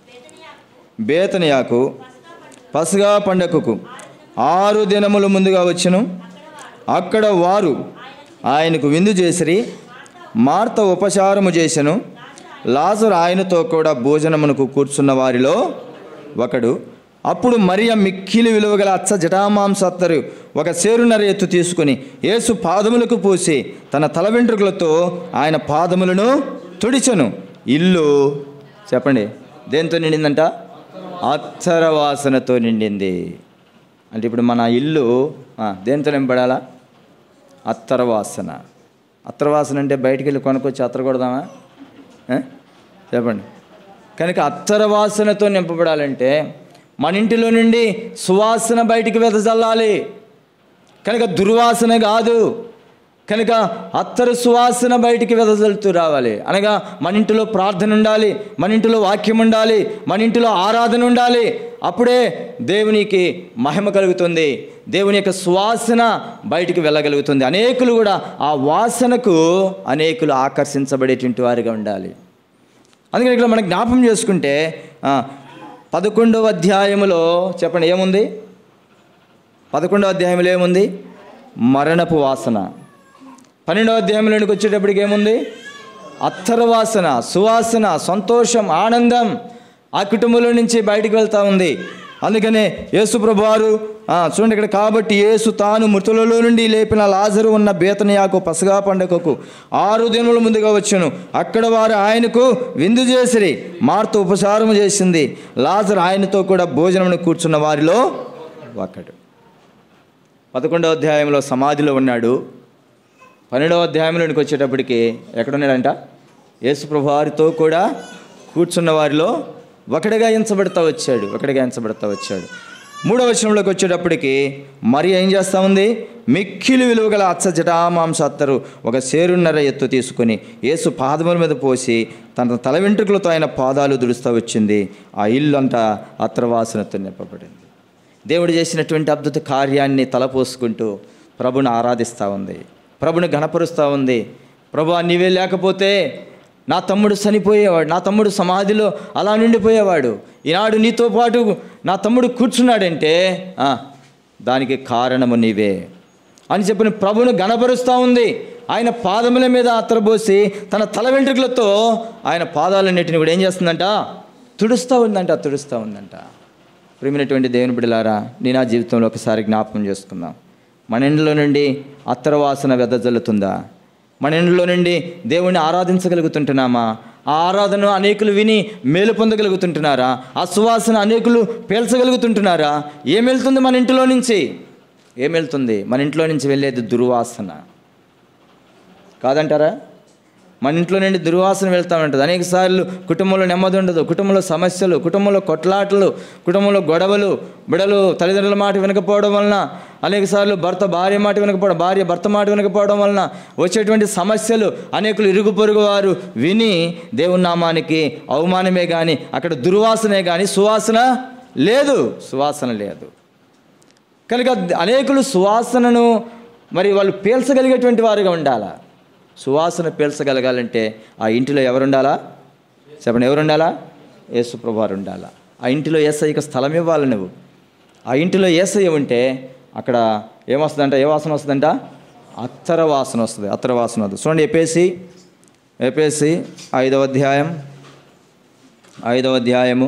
S1: బేతనియాకు పసగా పండగకు ఆరు దినముల ముందుగా వచ్చును అక్కడ వారు ఆయనకు విందు చేసిరి మార్త ఉపచారము చేసెను లాజరు ఆయనతో కూడా భోజనమునకు కూర్చున్న వారిలో ఒకడు అప్పుడు మరియ మిక్కిలి విలువగల అచ్చ జటామాంసత్తరు ఒక సేరున్నర ఎత్తు తీసుకుని యేసు పాదములకు పూసి తన తల వెంట్రుకలతో ఆయన పాదములను తుడిచెను ఇల్లు చెప్పండి దేంతో నిండిందంట అత్తర వాసనతో నిండింది అంటే ఇప్పుడు మన ఇల్లు ఆ, దేంతో నింపడాలా అత్తర వాసన అత్తర వాసన అంటే బయటికి వెళ్ళి కొనుక్కొచ్చి అత్తర కొడదామా ఆ? చెప్పండి కనుక అత్తర వాసనతో నింపబడాలంటే మన ఇంటిలో నుండి సువాసన బయటికి వెదజల్లాలి కనుక దుర్వాసన కాదు కనుక అత్తరు సువాసన బయటికి వెదజల్లుతూ రావాలి అనగా మన ఇంటిలో ప్రార్థన ఉండాలి మన ఇంటిలో వాక్యం ఉండాలి మన ఇంటిలో ఆరాధన ఉండాలి అప్పుడే దేవునికి మహిమ కలుగుతుంది దేవుని యొక్క సువాసన బయటికి వెళ్ళగలుగుతుంది అనేకులు కూడా ఆ వాసనకు అనేకులు ఆకర్షించబడేటువంటి వారిగా ఉండాలి అందుకని ఇక్కడ మనం జ్ఞాపం చేసుకుంటే ఆ, పదకొండవ అధ్యాయములో చెప్పండి ఏముంది పదకొండవ అధ్యాయంలో ఏముంది మరణపు వాసన పన్నెండవ అధ్యాయంలోనికి వచ్చేటప్పటికి ఏముంది అత్తర వాసన సువాసన సంతోషం ఆనందం ఆ కుటుంబంలో నుంచి బయటికి వెళ్తా ఉంది అందుకనే యేసు ప్రభువారు ఆ, చూడండి ఇక్కడ కాబట్టి యేసు తాను మృతులలో నుండి లేపిన లాజరు ఉన్న బేతనియాకు పసగా పండగకు ఆరు దినముల ముందుగా వచ్చాను అక్కడ వారు ఆయనకు విందు చేసిరి మార్త ఉపచారము చేసింది లాజరు ఆయనతో కూడా భోజనమును కూర్చున్న వారిలో ఒకడు పదకొండవ అధ్యాయంలో సమాధిలో ఉన్నాడు పన్నెండవ అధ్యాయంలోనికి వచ్చేటప్పటికి ఎక్కడున్నాడంట యేసుప్రభు వారితో కూడా కూర్చున్న వారిలో ఒకటిగా ఎంచబడతా వచ్చాడు ఒకటిగా ఎంచబడతా వచ్చాడు మూడవ వచనంలోకి వచ్చేటప్పటికి మరి ఏం చేస్తూ ఉంది మిక్కిలి విలువ గల అచ్చ జటామాంస అత్తరు ఒక సేరున్నర ఎత్తు తీసుకొని యేసు పాదముల మీద పోసి తన తల వెంట్రుకలతో ఆయన పాదాలు దుడుస్తూ వచ్చింది ఆ ఇల్లు అంతా అత్తరవాసనతో నింపబడింది దేవుడు చేసినటువంటి అద్భుత కార్యాన్ని తలపోసుకుంటూ ప్రభుని ఆరాధిస్తూ ఉంది ప్రభుని గణపరుస్తూ ఉంది ప్రభు నీవే లేకపోతే నా తమ్ముడు చనిపోయేవాడు నా తమ్ముడు సమాధిలో అలా నిండిపోయేవాడు ఈనాడు నీతో పాటు నా తమ్ముడు కూర్చున్నాడంటే ఆ, దానికి కారణము నీవే అని చెప్పిన ప్రభును గణపరుస్తూ ఉంది ఆయన పాదముల మీద అత్తరబోసి తన తల వెంట్రుకలతో ఆయన పాదాలన్నిటిని కూడా ఏం చేస్తుందంట తుడుస్తూ ఉందంట తుడుస్తూ ఉందంట ప్రియమైనటువంటి దేవుని బిడ్డలారా నేను ఆ జీవితంలో ఒకసారి జ్ఞాపకం చేసుకుందాం మన ఇంట్లో నుండి అత్తర వాసన వెదజల్లుతుందా మన ఇంట్లో నుండి దేవుణ్ణి ఆరాధించగలుగుతుంటున్నామా ఆ ఆరాధన అనేకులు విని మేలు పొందగలుగుతుంటున్నారా ఆ సువాసన అనేకులు పీల్చగలుగుతుంటున్నారా ఏం వెళ్తుంది మన ఇంటిలో నుంచి ఏం వెళ్తుంది మన ఇంట్లో నుంచి వెళ్ళేది దుర్వాసన కాదంటారా మన ఇంట్లో నుండి దుర్వాసన వెళ్తూ ఉంటుంది అనేక సార్లు కుటుంబంలో నెమ్మది ఉండదు కుటుంబంలో సమస్యలు కుటుంబంలో కొట్లాటలు కుటుంబంలో గొడవలు బిడలు తల్లిదండ్రుల మాట వినకపోవడం వలన అనేక సార్లు భర్త భార్య మాట వినకపోవడం భార్య భర్త మాట వినకపోవడం వలన వచ్చేటువంటి సమస్యలు అనేకులు ఇరుగు పొరుగు వారు విని దేవుని నామానికి అవమానమే కానీ అక్కడ దుర్వాసనే కానీ సువాసన లేదు సువాసన లేదు కనుక అనేకులు సువాసనను మరి వాళ్ళు పీల్చగలిగేటువంటి వారుగా ఉండాలా సువాసన పీల్చగలగాలంటే ఆ ఇంటిలో ఎవరు ఉండాలా చెప్పండి ఎవరు ఉండాలా యేసుప్రభు వారు ఉండాలా ఆ ఇంటిలో ఏసఐకి స్థలం ఇవ్వాలి నువ్వు ఆ ఇంటిలో ఏసయ్య ఉంటే అక్కడ ఏమొస్తుందంట ఏ వాసన వస్తుందంట అత్తర వాసన వస్తుంది అత్తర వాసన వస్తుంది చూడండి ఎపేసి ఎపేసి ఐదవ అధ్యాయం ఐదవ అధ్యాయము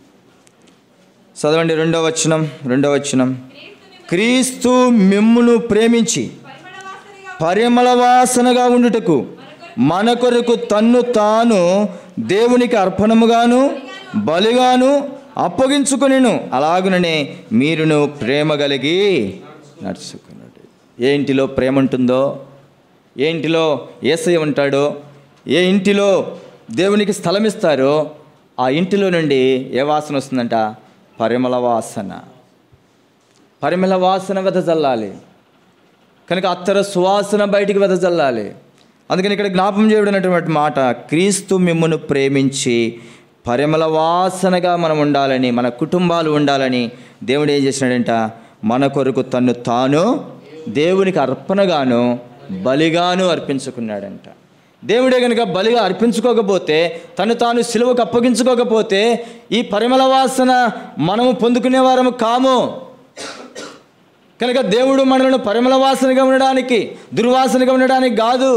S1: చదవండి రెండవ వచనం రెండవ వచనం క్రీస్తు మిమ్మును ప్రేమించి పరిమళ వాసనగా ఉండుటకు మన కొరకు తన్ను తాను దేవునికి అర్పణముగాను బలిగాను అప్పగించుకొనిను అలాగుననే మీరును ప్రేమ కలిగి నడుచుకున్నాడు ఏ ఇంటిలో ప్రేమ ఉంటుందో ఏ ఇంటిలో ఏసయ్య ఉంటాడో ఏ ఇంటిలో దేవునికి స్థలం ఇస్తారో ఆ ఇంటిలో నుండి ఏ వాసన వస్తుందంట పరిమళ వాసన పరిమళ వాసన వెదజల్లాలి కనుక అత్తర సువాసన బయటికి వెదజల్లాలి అందుకని ఇక్కడ జ్ఞాపం చేయబడినటువంటి మాట క్రీస్తు మిమ్మును ప్రేమించి పరిమళ వాసనగా మనం ఉండాలని మన కుటుంబాలు ఉండాలని దేవుడు ఏం చేసినాడంట మన కొరకు తన్ను తాను దేవునికి అర్పణగాను బలిగాను అర్పించుకున్నాడంట దేవుడే కనుక బలిగా అర్పించుకోకపోతే తను తాను సిలువకు అప్పగించుకోకపోతే ఈ పరిమళ వాసన మనము పొందుకునే వారము కాము కనుక దేవుడు మనలను పరిమళ వాసనగా ఉండడానికి దుర్వాసనగా ఉండడానికి కాదు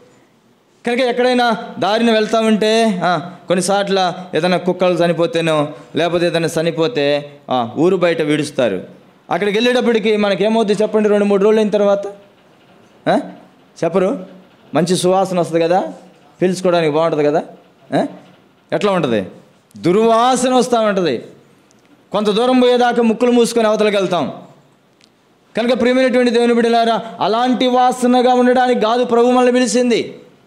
S1: కనుక ఎక్కడైనా దారిని వెళ్తా ఉంటే ఆ, కొన్నిసార్లు ఏదైనా కుక్కలు చనిపోతేనో లేకపోతే ఏదైనా చనిపోతే ఆ, ఊరు బయట విడుస్తారు అక్కడికి వెళ్ళేటప్పటికి మనకేమవుద్ది చెప్పండి రెండు మూడు రోజులు అయిన తర్వాత ఆ? చెప్పరు మంచి సువాసన వస్తుంది కదా పీల్చుకోవడానికి బాగుంటుంది కదా ఆ? ఎట్లా ఉంటుంది దుర్వాసన వస్తూ ఉంటుంది కొంత దూరం పోయేదాకా ముక్కులు మూసుకొని అవతలకి వెళ్తాం కనుక ప్రియమైనటువంటి దేవుని బిడ్డలారా అలాంటి వాసనగా ఉండడానికి కాదు ప్రభు మనల్ని పిలిచింది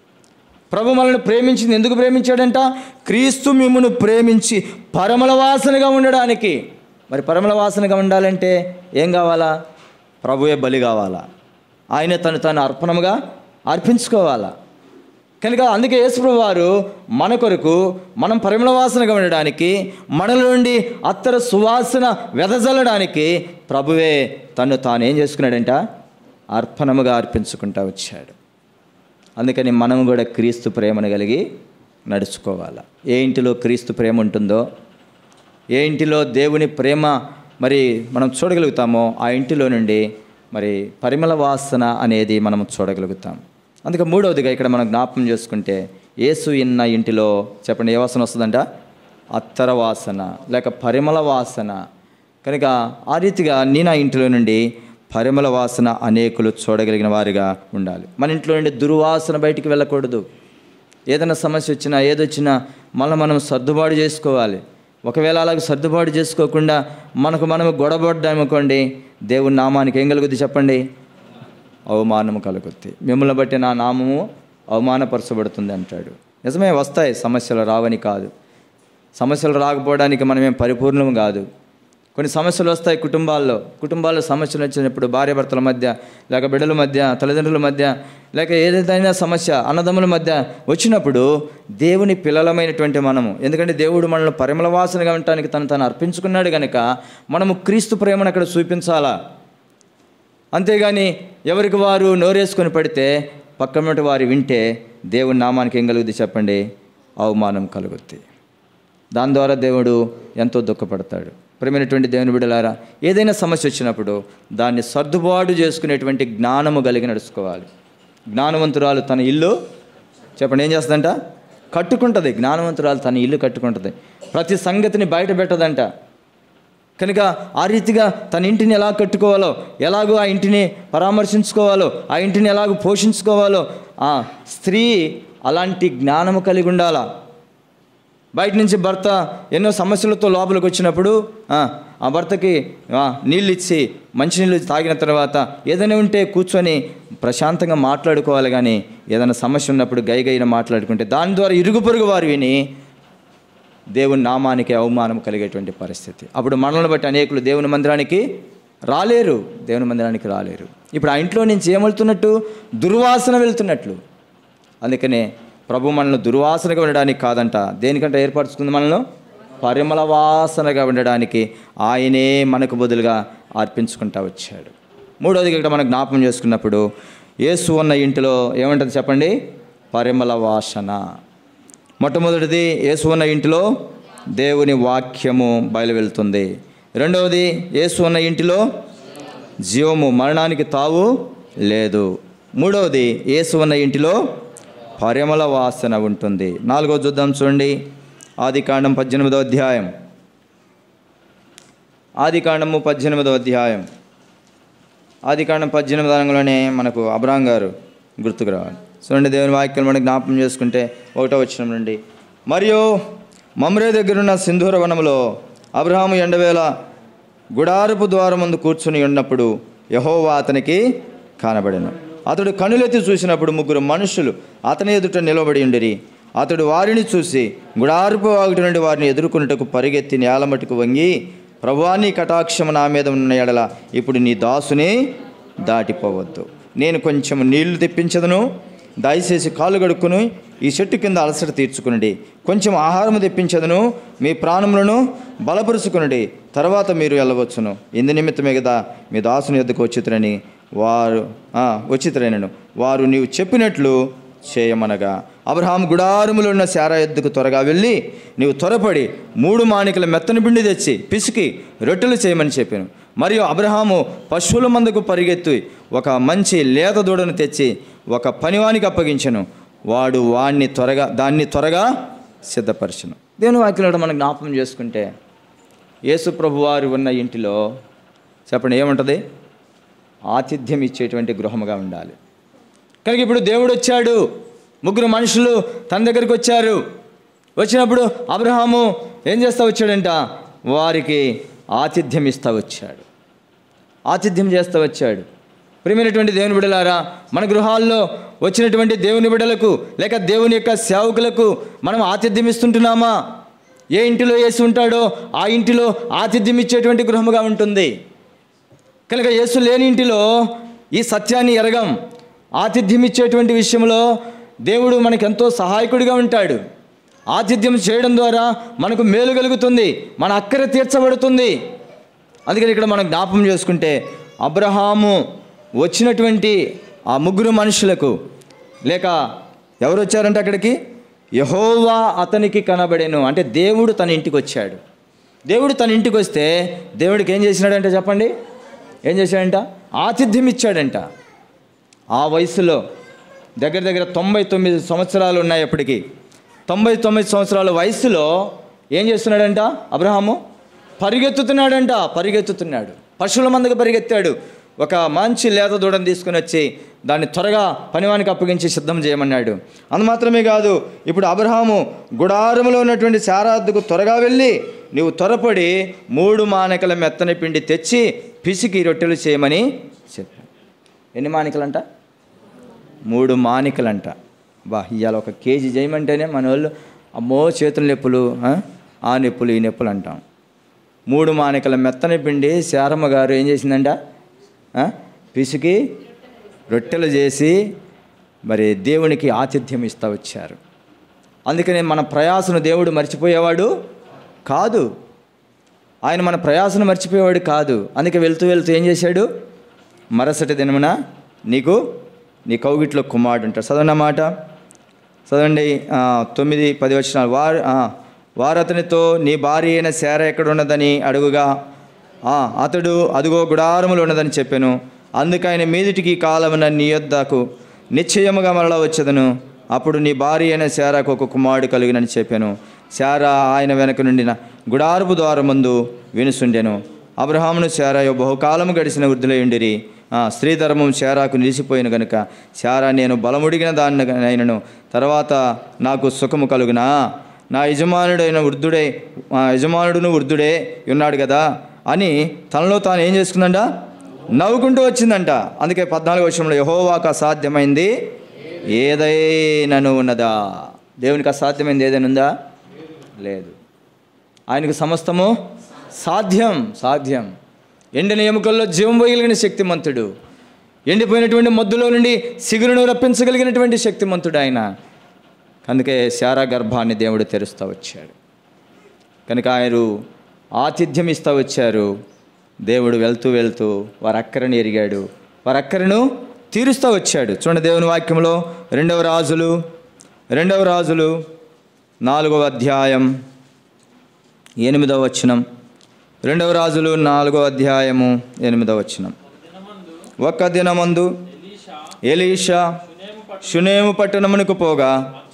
S1: ప్రభు మనల్ని ప్రేమించింది ఎందుకు ప్రేమించాడంట క్రీస్తు మిమ్మును ప్రేమించి పరమల వాసనగా ఉండడానికి మరి పరమల వాసనగా ఉండాలంటే ఏం కావాలా ప్రభువే బలి కావాలా ఆయన తను తను అర్పణముగా అర్పించుకోవాలా కనుక అందుకే యేసుప్రభు వారు మన కొరకు మనం పరిమళ వాసనగా ఉండడానికి మనలో నుండి అత్తర సువాసన వెదజల్లడానికి ప్రభువే తను తాను ఏం చేసుకున్నాడంట అర్పణముగా అర్పించుకుంటా వచ్చాడు అందుకని మనం కూడా క్రీస్తు ప్రేమను కలిగి నడుచుకోవాలి ఏ ఇంటిలో క్రీస్తు ప్రేమ ఉంటుందో ఏ ఇంటిలో దేవుని ప్రేమ మరి మనం చూడగలుగుతామో ఆ ఇంటిలో నుండి మరి పరిమళ వాసన అనేది మనం చూడగలుగుతాం అందుకే మూడవదిగా ఇక్కడ మనం జ్ఞాపకం చేసుకుంటే యేసు ఇన్న ఇంటిలో చెప్పండి ఏ వాసన వస్తుందంట అత్తర వాసన లేక పరిమళ వాసన కనుక ఆ రీతిగా నేను ఆ ఇంటిలో నుండి పరిమళ వాసన అనేకులు చూడగలిగిన వారిగా ఉండాలి మన ఇంట్లో నుండి దుర్వాసన బయటికి వెళ్ళకూడదు ఏదైనా సమస్య వచ్చినా ఏదొచ్చినా మళ్ళీ మనం సర్దుబాటు చేసుకోవాలి ఒకవేళ అలాగ సర్దుబాటు చేసుకోకుండా మనకు మనం గొడవడ్డామనుకోండి దేవుని నామానికి ఏం కలుగుద్ది చెప్పండి అవమానము కలుగుద్ది మిమ్మల్ని బట్టి నా నామము అవమానపరచబడుతుంది అంటాడు నిజమే వస్తాయి సమస్యలు రావని కాదు సమస్యలు రాకపోవడానికి మనమేం పరిపూర్ణం కాదు కొన్ని సమస్యలు వస్తాయి కుటుంబాల్లో కుటుంబాల్లో సమస్యలు వచ్చినప్పుడు భార్యాభర్తల మధ్య లేక బిడ్డల మధ్య తల్లిదండ్రుల మధ్య లేక ఏదైనా సమస్య అన్నదమ్ముల మధ్య వచ్చినప్పుడు దేవుని పిల్లలమైనటువంటి మనము ఎందుకంటే దేవుడు మనల్ని పరిమళ వాసనగా ఉండటానికి తను తను అర్పించుకున్నాడు కనుక మనము క్రీస్తు ప్రేమను అక్కడ చూపించాలా అంతేగాని ఎవరికి వారు నోరేసుకొని పడితే పక్కన వారు వింటే దేవుని నామానికి ఏం కలుగుద్ది చెప్పండి అవమానం కలుగుద్ది దాని ద్వారా దేవుడు ఎంతో దుఃఖపడతాడు ప్రేమైనటువంటి దేవుని బిడ్డలారా ఏదైనా సమస్య వచ్చినప్పుడు దాన్ని సర్దుబాటు చేసుకునేటువంటి జ్ఞానము కలిగి నడుచుకోవాలి జ్ఞానవంతురాలు తన ఇల్లు చెప్పండి ఏం చేస్తుందంట కట్టుకుంటుంది జ్ఞానవంతురాలు తన ఇల్లు కట్టుకుంటుంది ప్రతి సంగతిని బయట పెట్టదంట కనుక ఆ రీతిగా తన ఇంటిని ఎలా కట్టుకోవాలో ఎలాగో ఆ ఇంటిని పరామర్శించుకోవాలో ఆ ఇంటిని ఎలాగో పోషించుకోవాలో ఆ స్త్రీ అలాంటి జ్ఞానము కలిగి ఉండాలా బయట నుంచి భర్త ఎన్నో సమస్యలతో లోపలికి వచ్చినప్పుడు ఆ, ఆ భర్తకి ఆ, నీళ్ళు ఇచ్చి మంచినీళ్ళు తాగిన తర్వాత ఏదైనా ఉంటే కూర్చొని ప్రశాంతంగా మాట్లాడుకోవాలి కానీ ఏదైనా సమస్య ఉన్నప్పుడు గై గైన మాట్లాడుకుంటే దాని ద్వారా ఇరుగు పొరుగు వారు విని దేవుని నామానికి అవమానం కలిగేటువంటి పరిస్థితి అప్పుడు మనల్ని బట్టి అనేకులు దేవుని మందిరానికి రాలేరు దేవుని మందిరానికి రాలేరు ఇప్పుడు ఆ ఇంట్లో నుంచి ఏమవుతున్నట్టు దుర్వాసన వెళ్తున్నట్లు అందుకనే ప్రభు మనల్ని దుర్వాసనగా ఉండడానికి కాదంట దేనికంటే ఏర్పరచుకుంది మనల్ని పరిమళ వాసనగా ఉండడానికి ఆయనే మనకు బదులుగా అర్పించుకుంటా వచ్చాడు మూడోది ఇక్కడ మనం జ్ఞాపకం చేసుకున్నప్పుడు యేసు ఉన్న ఇంటిలో ఏమంటుంది చెప్పండి పరిమళ వాసన మొట్టమొదటిది యేసు ఉన్న ఇంటిలో దేవుని వాక్యము బయలు వెళ్తుంది రెండవది యేసు ఉన్న ఇంటిలో జీవము మరణానికి తావు లేదు మూడవది యేసు ఉన్న ఇంటిలో పరిమళ వాసన ఉంటుంది నాలుగో చూద్దాం చూడండి ఆది కాండం పద్దెనిమిదో అధ్యాయం ఆది కాండము పద్దెనిమిదో అధ్యాయం ఆది కాండం పద్దెనిమిది రంగంలోనే మనకు అబ్రాం గారు గుర్తుకు రావాలి చూడండి దేవుని వాక్యం మనం జ్ఞాపకం చేసుకుంటే ఒకటో వచ్చిన నుండి మరియు మమ్రే దగ్గరున్న సింధూర వనములో అబ్రహాము ఎండవేళ గుడారపు ద్వారం ముందు కూర్చుని ఉన్నప్పుడు యహోవా అతనికి కానబడెను అతడు కనులెత్తి చూసినప్పుడు ముగ్గురు మనుషులు అతని ఎదుట నిలబడి ఉండిరి అతడు వారిని చూసి గుడారపు వాగుటి నుండి వారిని ఎదుర్కొనుటకు పరిగెత్తి నేల మట్టుకు వంగి ప్రభువాని కటాక్షము నా మీద ఉన్న ఎడల ఇప్పుడు నీ దాసుని దాటిపోవద్దు నేను కొంచెం నీళ్లు తెప్పించదను దయచేసి కాలు గడుక్కుని ఈ చెట్టు కింద అలసట తీర్చుకునండి కొంచెం ఆహారం తెప్పించదను మీ ప్రాణములను బలపరుచుకునండి తర్వాత మీరు వెళ్ళవచ్చును ఇందు నిమిత్తమే కదా మీ దాసుని ఎద్దుకు వచ్చితురని వారు ఆ, వచ్చితురైనను వారు నీవు చెప్పినట్లు చేయమనగా అబ్రహాం గుడారములో ఉన్న శారా ఎద్దుకు త్వరగా వెళ్ళి నీవు త్వరపడి మూడు మాణికల మెత్తని పిండి తెచ్చి పిసికి రొట్టెలు చేయమని చెప్పాను మరియు అబ్రహాము పశువుల మందుకు పరిగెత్తి ఒక మంచి లేత దూడను తెచ్చి ఒక పనివానికి అప్పగించను వాడు వాణ్ణి త్వరగా దాన్ని త్వరగా సిద్ధపరచను దేవుని వాక్యంలో మనం జ్ఞాపకం చేసుకుంటే యేసు ప్రభు వారు ఉన్న ఇంటిలో చెప్పండి ఏముంటుంది ఆతిథ్యం ఇచ్చేటువంటి గృహముగా ఉండాలి కనుక ఇప్పుడు దేవుడు వచ్చాడు ముగ్గురు మనుషులు తన దగ్గరికి వచ్చారు వచ్చినప్పుడు అబ్రహాము ఏం చేస్తా వచ్చాడంట వారికి ఆతిథ్యం ఇస్తా వచ్చాడు ఆతిథ్యం చేస్తూ వచ్చాడు ప్రియమైనటువంటి దేవుని బిడలారా మన గృహాల్లో వచ్చినటువంటి దేవుని బిడలకు లేక దేవుని యొక్క సేవకులకు మనం ఆతిథ్యం ఇస్తుంటున్నామా ఏ ఇంటిలో వేసి ఉంటాడో ఆ ఇంటిలో ఆతిథ్యం ఇచ్చేటువంటి గృహముగా ఉంటుంది కనుక యేసు లేని ఇంటిలో ఈ సత్యాన్ని ఎరగం ఆతిథ్యం ఇచ్చేటువంటి విషయంలో దేవుడు మనకు ఎంతో సహాయకుడిగా ఉంటాడు ఆతిథ్యం చేయడం ద్వారా మనకు మేలు కలుగుతుంది మన అక్కర తీర్చబడుతుంది అందుకని ఇక్కడ మనం జ్ఞాపం చేసుకుంటే అబ్రహాము వచ్చినటువంటి ఆ ముగ్గురు మనుషులకు లేక ఎవరు వచ్చారంటే అక్కడికి యహోవా అతనికి కనబడేను అంటే దేవుడు తన ఇంటికి వచ్చాడు దేవుడు తన ఇంటికి వస్తే దేవుడికి ఏం చేసినాడంటే చెప్పండి ఏం చేశాడంట ఆతిథ్యం ఇచ్చాడంట ఆ వయసులో దగ్గర దగ్గర తొంభై తొమ్మిది సంవత్సరాలు ఉన్నాయి అప్పటికి తొంభై తొమ్మిది సంవత్సరాల వయసులో ఏం చేస్తున్నాడంట అబ్రహాము పరిగెత్తుతున్నాడంట పరిగెత్తుతున్నాడు పశువుల మందకు పరిగెత్తాడు ఒక మంచి లేత దూడను తీసుకుని వచ్చి దాన్ని త్వరగా పనివానికి అప్పగించి సిద్ధం చేయమన్నాడు అందు మాత్రమే కాదు ఇప్పుడు అబ్రహాము గుడారములో ఉన్నటువంటి శారాద్దుకు త్వరగా వెళ్ళి నీవు త్వరపడి మూడు మానికల మెత్తని పిండి తెచ్చి పిసికి రొట్టెలు చేయమని చెప్పాడు ఎన్ని మానికలంట మూడు మానికలంట బా ఇవాళ ఒక కేజీ చేయమంటేనే మన వాళ్ళు అమ్మో చేతుల నొప్పులు ఆ? ఆ నొప్పులు ఈ నొప్పులు అంటాం మూడు మానికల మెత్తని పిండి శారమ్మ గారు ఏం చేసిందంట ఆ? పిసికి రొట్టెలు చేసి మరి దేవునికి ఆతిథ్యం ఇస్తూ వచ్చారు అందుకని మన ప్రయాసను దేవుడు మర్చిపోయేవాడు కాదు ఆయన మన ప్రయాసను మర్చిపోయేవాడు కాదు అందుకే వెళ్తూ వెళ్తూ ఏం చేశాడు మరుసటి దినమున నీకు నీ కౌగిట్లో కుమారుడు ఉంటాడు చదవండి మాట చదవండి ఆ, తొమ్మిది పది వచ్చిన వారు ఆ, వారు అతనితో నీ భార్య అయిన శార ఎక్కడ ఉన్నదని అడుగుగా "ఆ, అతడు అదుగో గుడారములు ఉన్నదని చెప్పాను అందుకు ఆయన మీదిటికి కాలమున నీ యొద్దకు నిశ్చయముగా మరలా వచ్చేదను అప్పుడు నీ భార్య అయిన శారాకు ఒక కుమారుడు కలిగినని చెప్పాను శారా ఆయన వెనక నుండిన గుడారపు ద్వారం ముందు వినుసుండెను అబ్రహామును శారాయో బహుకాలము గడిచిన వృద్ధులయుండిరి ఆ, స్త్రీ ధర్మం శారాకు నిలిచిపోయిన గనుక శారా నేను బలముడిగిన దాన్ని అయినను తర్వాత నాకు సుఖము కలుగునా నా యజమానుడైన వృద్ధుడే ఆ యజమానుడును వృద్ధుడే ఉన్నాడు కదా అని తనలో తాను ఏం చేసుకుందంట నవ్వుకుంటూ వచ్చిందంట అందుకే పద్నాలుగు వర్షంలో యహోవాకు అసాధ్యమైంది ఏదైనాను ఉన్నదా దేవునికి అసాధ్యమైంది ఏదైనా ఉందా లేదు ఆయనకు సమస్తము సాధ్యం సాధ్యం ఎండిన ఎముకల్లో జీవం పోయగలిగిన శక్తిమంతుడు ఎండిపోయినటువంటి మొద్దులో నుండి సిగురును రప్పించగలిగినటువంటి శక్తిమంతుడు ఆయన అందుకే శారా గర్భాన్ని దేవుడు తెరుస్తూ వచ్చాడు కనుక ఆయన ఆతిథ్యం ఇస్తూ వచ్చారు దేవుడు వెళ్తూ వెళ్తూ వారి అక్కరని ఎరిగాడు వారి అక్కరను తీరుస్తూ వచ్చాడు చూడండి దేవుని వాక్యంలో రెండవ రాజులు రెండవ రాజులు నాలుగవ అధ్యాయం ఎనిమిదవ వచనం రెండవ రాజులు నాలుగవ అధ్యాయము ఎనిమిదవ వచనం ఒక్క దినమందు ఎలీషా షునేము పట్టణమునకు పోగా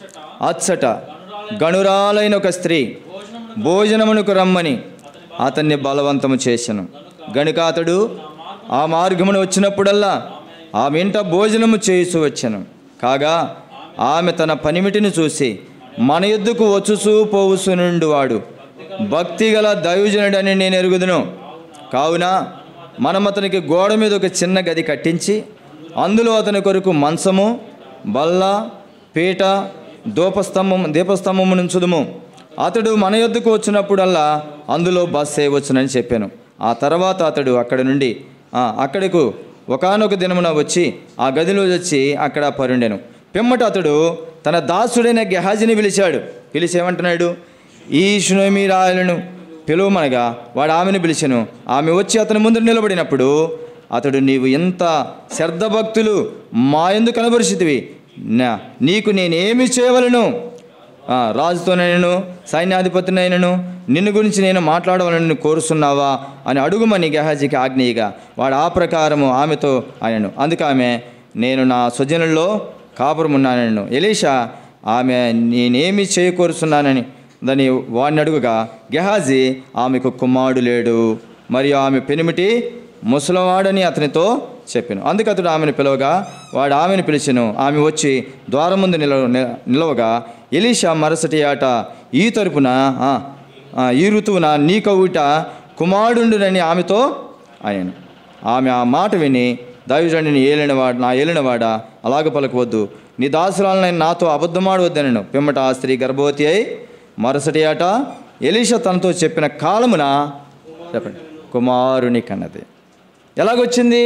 S1: అచ్చట గణురాలైన ఒక స్త్రీ భోజనమునకు రమ్మని అతన్ని బలవంతము చేసెను గనుక అతడు ఆ మార్గమును వచ్చినప్పుడల్లా ఆమె ఇంట భోజనము చేయుచు వచ్చెను కాగా ఆమె తన పనిమిటిని చూసి మన ఎద్దుకు వచ్చుచూ పోవుసు నుండి వాడు భక్తి గల దైవజనుడని నేను ఎరుగుదును కావున మనం అతనికి గోడ మీద ఒక చిన్న గది కట్టించి అందులో అతని కొరకు మంచము బల్ల పీట దూపస్తంభం దీపస్తంభము నుంచుదుము అతడు మన యొద్దకు వచ్చినప్పుడల్లా అందులో బస్ చేయవచ్చునని చెప్పాను ఆ తర్వాత అతడు అక్కడి నుండి ఆ, అక్కడకు ఒకానొక దినమున వచ్చి ఆ గదిలో వచ్చి అక్కడ పరుండెను పిమ్మట అతడు తన దాసుడైన గెహాజిని పిలిచాడు పిలిచి ఏమంటున్నాడు ఈ షునోమి రాయలను పిలువమనగా వాడు ఆమెను పిలిచెను ఆమె వచ్చి అతని ముందు నిలబడినప్పుడు అతడు నీవు ఎంత శ్రద్ధభక్తులు మా ఎందు కనబరిచితివి నా నీకు నేనేమి చేయవలను ఆ, రాజుతోనైనను సైన్యాధిపతినైనను నిన్ను గురించి నేను మాట్లాడవాలని కోరుస్తున్నావా అని అడుగుమని గెహాజీకి ఆజ్ఞేయగా వాడు ఆ ప్రకారము ఆమెతో ఆయనను అందుకు ఆమె నేను నా స్వజనుల్లో కాపురమున్నానను ఎలీషా ఆమె నేనేమి చేయకూరుస్తున్నానని దాని వాడిని అడుగుగా గెహాజీ ఆమెకు కుమారుడు లేడు మరియు ఆమె పెనిమిటి ముసలవాడని అతనితో చెప్పాను అందుకు అతడు ఆమెను పిలవగా వాడు ఆమెను పిలిచెను ఆమె వచ్చి ద్వారం ముందు నిలవ నిలవగా ఎలీషా మరుసటి ఆట ఈ తరపున ఆ, ఆ, ఈ ఋతువున నీ కవుట కుమారుడునని ఆమెతో ఆయన ఆమె ఆ మాట విని దైవజనుని ఏలినవాడు నా ఏలినవాడా అలాగ పలకవద్దు నీ దాసురాలనైన నాతో అబద్ధమాడవద్దనను పిమ్మట ఆ స్త్రీ గర్భవతి అయి మరుసటి ఆట ఎలీషా తనతో చెప్పిన కాలమున చెప్పండి కుమారుని కన్నది ఎలాగొచ్చింది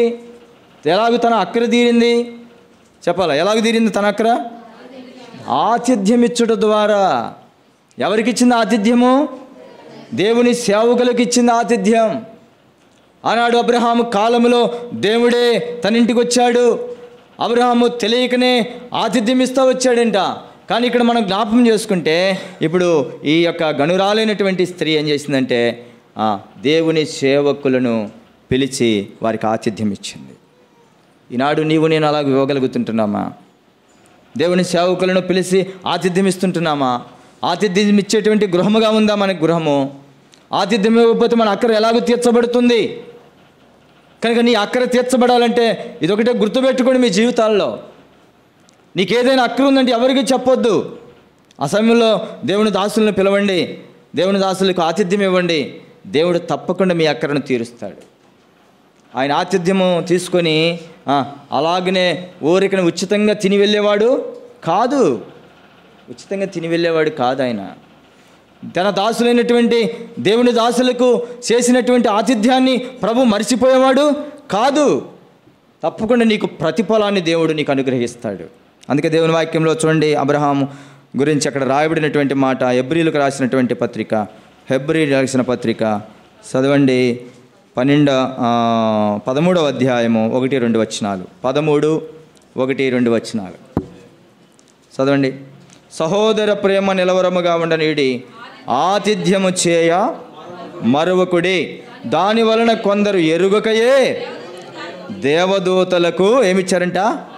S1: ఎలాగ తన అక్కర తీరింది చెప్పాలా ఎలాగ తీరింది తన అక్కర ఆతిథ్యం ఇచ్చుట ద్వారా ఎవరికి ఇచ్చింది ఆతిథ్యము దేవుని సేవకులకు ఇచ్చింది ఆతిథ్యం ఆనాడు అబ్రహాము కాలంలో దేవుడే తన ఇంటికి వచ్చాడు అబ్రహాము తెలియకనే ఆతిథ్యం ఇస్తూ వచ్చాడంట కానీ ఇక్కడ మనం జ్ఞాపకం చేసుకుంటే ఇప్పుడు ఈ యొక్క గనురాలైనటువంటి స్త్రీ ఏం చేసిందంటే ఆ, దేవుని సేవకులను పిలిచి వారికి ఆతిథ్యం ఇచ్చింది ఈనాడు నీవు నేను అలాగ ఇవ్వగలుగుతుంటున్నామా దేవుని సేవకులను పిలిచి ఆతిథ్యం ఇస్తుంటున్నామా ఆతిథ్యం ఇచ్చేటువంటి గృహముగా ఉందా మనకి గృహము ఆతిథ్యం ఇవ్వకపోతే మన అక్కర ఎలాగో తీర్చబడుతుంది కనుక నీ అక్కర తీర్చబడాలంటే ఇదొకటే గుర్తుపెట్టుకోండి మీ జీవితాల్లో నీకేదైనా అక్కర ఉందంటే ఎవరికి చెప్పొద్దు ఆ సమయంలో దేవుని దాసులను పిలవండి దేవుని దాసులకు ఆతిథ్యం ఇవ్వండి దేవుడు తప్పకుండా మీ అక్కరను తీరుస్తాడు ఆయన ఆతిథ్యము తీసుకొని ఆ, అలాగనే ఊరికని ఉచితంగా తిని వెళ్ళేవాడు కాదు ఉచితంగా తిని వెళ్ళేవాడు కాదు ఆయన తన దాసులైనటువంటి దేవుని దాసులకు చేసినటువంటి ఆతిథ్యాన్ని ప్రభు మర్చిపోయేవాడు కాదు తప్పకుండా నీకు ప్రతిఫలాన్ని దేవుడు నీకు అనుగ్రహిస్తాడు అందుకే దేవుని వాక్యంలో చూడండి అబ్రహాం గురించి అక్కడ రాయబడినటువంటి మాట హెబ్రిలకు రాసినటువంటి పత్రిక హెబ్రి రాసిన పత్రిక చదవండి పన్నెండ ఆ, పదమూడవ అధ్యాయము ఒకటి రెండు వచనాలు పదమూడు ఒకటి రెండు వచనాలు చదవండి సహోదర ప్రేమ నిలవరముగా ఉండనీడి ఆతిథ్యము చేయ మరొకడి దాని వలన కొందరు ఎరుగకయే దేవదూతలకు ఏమిచ్చారంట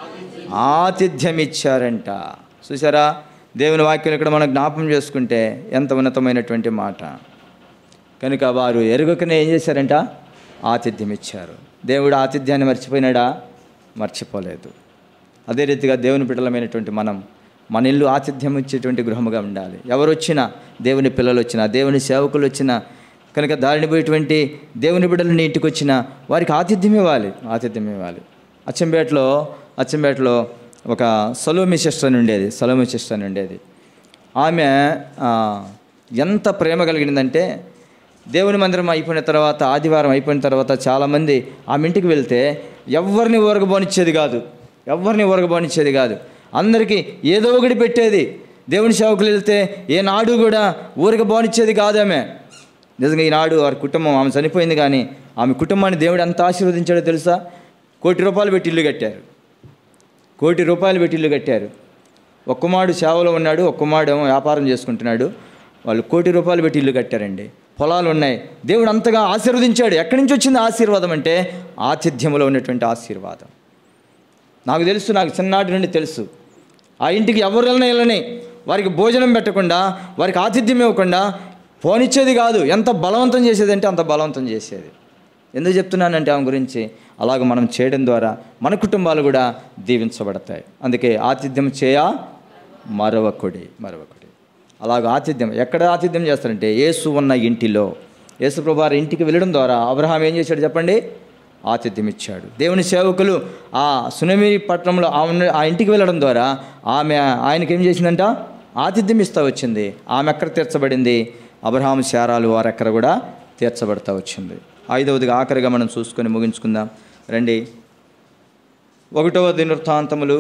S1: ఆతిథ్యం ఇచ్చారంట చూసారా దేవుని వాక్యం ఇక్కడ మనం జ్ఞాపం చేసుకుంటే ఎంత ఉన్నతమైనటువంటి మాట కనుక వారు ఎరుగకనే ఏం చేశారంట ఆతిథ్యం ఇచ్చారు దేవుడు ఆతిథ్యాన్ని మర్చిపోయినాడా మర్చిపోలేదు అదే రీతిగా దేవుని బిడ్డలమైనటువంటి మనం మన ఇల్లు ఆతిథ్యం ఇచ్చేటువంటి గృహముగా ఉండాలి ఎవరు వచ్చినా దేవుని పిల్లలు వచ్చినా దేవుని సేవకులు వచ్చినా కనుక దారిని పోయేటువంటి దేవుని బిడ్డలు నీ ఇంటికి వచ్చినా వారికి ఆతిథ్యం ఇవ్వాలి ఆతిథ్యం ఇవ్వాలి అచ్చంపేటలో అచ్చంపేటలో ఒక సలోమి సిస్టర్ అని ఉండేది సలోమి సిస్టర్ అని ఉండేది ఆమె ఆ, ఎంత ప్రేమ కలిగిందంటే దేవుని మందిరం అయిపోయిన తర్వాత ఆదివారం అయిపోయిన తర్వాత చాలామంది ఆమె ఇంటికి వెళ్తే ఎవరిని ఊరగబోనిచ్చేది కాదు ఎవరిని ఊరగబోనిచ్చేది కాదు అందరికీ ఏదో ఒకటి పెట్టేది దేవుని సేవకులు వెళ్తే ఏనాడు కూడా ఊరక బోనిచ్చేది కాదు ఆమె నిజంగా ఈనాడు వారి కుటుంబం ఆమె చనిపోయింది కానీ ఆమె కుటుంబాన్ని దేవుడు ఎంత ఆశీర్వదించాడో తెలుసా కోటి రూపాయలు పెట్టి ఇల్లు కట్టారు కోటి రూపాయలు పెట్టి ఇల్లు కట్టారు ఒక కుమారుడు సేవలో ఉన్నాడు ఒక కుమారుడు ఏమో వ్యాపారం చేసుకుంటున్నాడు వాళ్ళు కోటి రూపాయలు పెట్టి ఇల్లు కట్టారండి పొలాలు ఉన్నాయి దేవుడు అంతగా ఆశీర్వదించాడు ఎక్కడి నుంచి వచ్చింది ఆశీర్వాదం అంటే ఆతిథ్యంలో ఉన్నటువంటి ఆశీర్వాదం నాకు తెలుసు నాకు చిన్ననాటి నుండి తెలుసు ఆ ఇంటికి ఎవరు వెళ్ళినా వెళ్ళని వారికి భోజనం పెట్టకుండా వారికి ఆతిథ్యం ఇవ్వకుండా పోనిచ్చేది కాదు ఎంత బలవంతం చేసేది అంటే అంత బలవంతం చేసేది ఎందుకు చెప్తున్నానంటే ఆమె గురించి అలాగ మనం చేయడం ద్వారా మన కుటుంబాలు కూడా దీవించబడతాయి అందుకే ఆతిథ్యం చేయ మరొకడి మరొకడి అలాగ ఆతిథ్యం ఎక్కడ ఆతిథ్యం చేస్తారంటే యేసు ఉన్న ఇంటిలో యేసు ప్రభారి ఇంటికి వెళ్ళడం ద్వారా అబ్రహాం ఏం చేశాడు చెప్పండి ఆతిథ్యం ఇచ్చాడు దేవుని సేవకులు ఆ సునమి పట్టణంలో ఆమె ఆ ఇంటికి వెళ్ళడం ద్వారా ఆమె ఆయనకి ఏం చేసిందంట ఆతిథ్యం ఇస్తూ వచ్చింది ఆమె ఎక్కడ తీర్చబడింది అబ్రహాం శారాలు వారు ఎక్కడ కూడా తీర్చబడతా వచ్చింది ఐదవదిగా ఆఖరిగా మనం చూసుకొని ముగించుకుందాం రండి ఒకటవ దినవృత్తాంతములు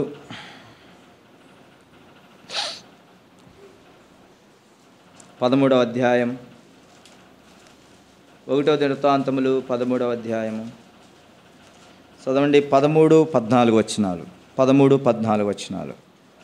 S1: పదమూడవ అధ్యాయం ఒకటవ దినవృత్తాంతములు పదమూడవ అధ్యాయము చదవండి పదమూడు పద్నాలుగు వచ్చినాలు పదమూడు పద్నాలుగు వచ్చినాలు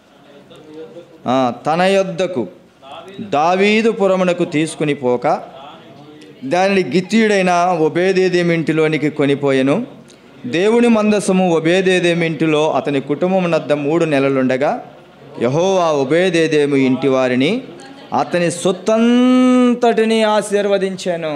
S1: ఆ, తన యొద్దకు దావీదు పురమునకు తీసుకుని పోక దానిని గిత్తియుడైన ఒబేదేదేమి ఇంటిలోనికి కొనిపోయెను దేవుని మందసము ఒబేదేదేమి ఇంటిలో అతని కుటుంబం నద్ద మూడు నెలలుండగా యహోవా ఒబేదేదేమి ఇంటి వారిని అతని సొత్తంతటిని ఆశీర్వదించాను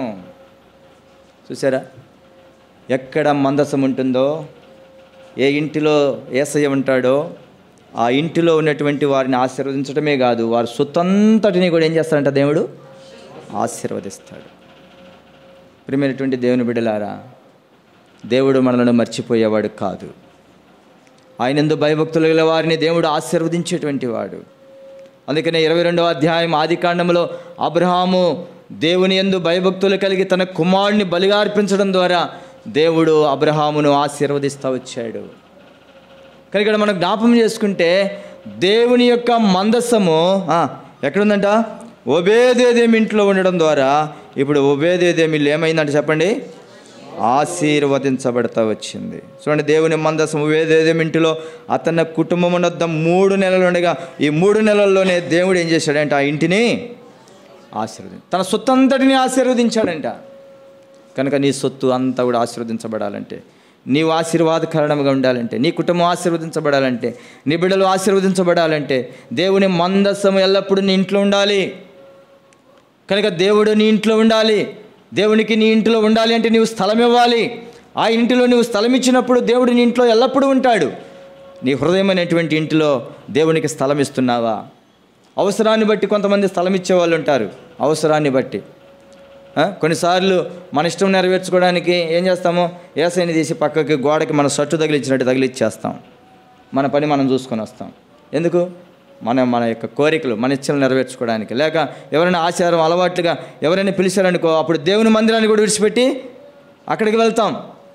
S1: చూసారా ఎక్కడ మందసం ఉంటుందో ఏ ఇంటిలో ఏసయ్య ఉంటాడో ఆ ఇంటిలో ఉన్నటువంటి వారిని ఆశీర్వదించడమే కాదు వారి సొత్తంతటిని కూడా ఏం చేస్తాడంట దేవుడు ఆశీర్వదిస్తాడు ప్రియమైనటువంటి దేవుని బిడ్డలారా దేవుడు మనలను మర్చిపోయేవాడు కాదు ఆయన ఎందు భయభక్తులు గల వారిని దేవుడు ఆశీర్వదించేటువంటి వాడు అందుకనే ఇరవై రెండవ అధ్యాయం ఆది కాండంలో అబ్రహాము దేవుని ఎందు భయభక్తులు కలిగి తన కుమారుని బలిగా అర్పించడం ద్వారా దేవుడు అబ్రహామును ఆశీర్వదిస్తూ వచ్చాడు కానీ ఇక్కడ మనం జ్ఞాపం చేసుకుంటే దేవుని యొక్క మందస్సము ఆ, ఎక్కడుందంట ఒబేదేదేమి ఇంట్లో ఉండడం ద్వారా ఇప్పుడు ఒబేదేదేమి ఇల్లు ఏమైందంటే చెప్పండి ఆశీర్వదించబడతా వచ్చింది చూడండి దేవుని మందసం ఒబేదేదేమి ఇంటిలో అతని కుటుంబం వద్ద మూడు నెలలు ఉండగా ఈ మూడు నెలల్లోనే దేవుడు ఏం చేశాడంటే ఆ ఇంటిని ఆశీర్వది తన సొత్తంతటిని ఆశీర్వదించాడంట కనుక నీ సొత్తు అంతా కూడా ఆశీర్వదించబడాలంటే నీవు ఆశీర్వాదకరణంగా ఉండాలంటే నీ కుటుంబం ఆశీర్వదించబడాలంటే నీ బిడ్డలు ఆశీర్వదించబడాలంటే దేవుని మందస్సం ఎల్లప్పుడూ నీ ఇంట్లో ఉండాలి కనుక దేవుడు నీ ఇంట్లో ఉండాలి దేవునికి నీ ఇంట్లో ఉండాలి అంటే నీవు స్థలం ఇవ్వాలి ఆ ఇంటిలో నీవు స్థలం ఇచ్చినప్పుడు దేవుడు నీ ఇంట్లో ఎల్లప్పుడూ ఉంటాడు నీ హృదయమైనటువంటి ఇంటిలో దేవునికి స్థలం ఇస్తున్నావా అవసరాన్ని బట్టి కొంతమంది స్థలం ఇచ్చేవాళ్ళు ఉంటారు అవసరాన్ని బట్టి ఆ? కొన్నిసార్లు మన ఇష్టం నెరవేర్చుకోవడానికి ఏం చేస్తాము ఏసైని తీసి పక్కకి గోడకి మన షర్టు తగిలిచ్చినట్టు తగిలిచ్చేస్తాం మన పని మనం చూసుకొని వస్తాం ఎందుకు మన మన యొక్క కోరికలు మన ఇచ్చలు నెరవేర్చుకోవడానికి లేక ఎవరైనా ఆచారం అలవాట్లుగా ఎవరైనా పిలిచారనుకో అప్పుడు దేవుని మందిరాన్ని కూడా విడిచిపెట్టి అక్కడికి వెళ్తాం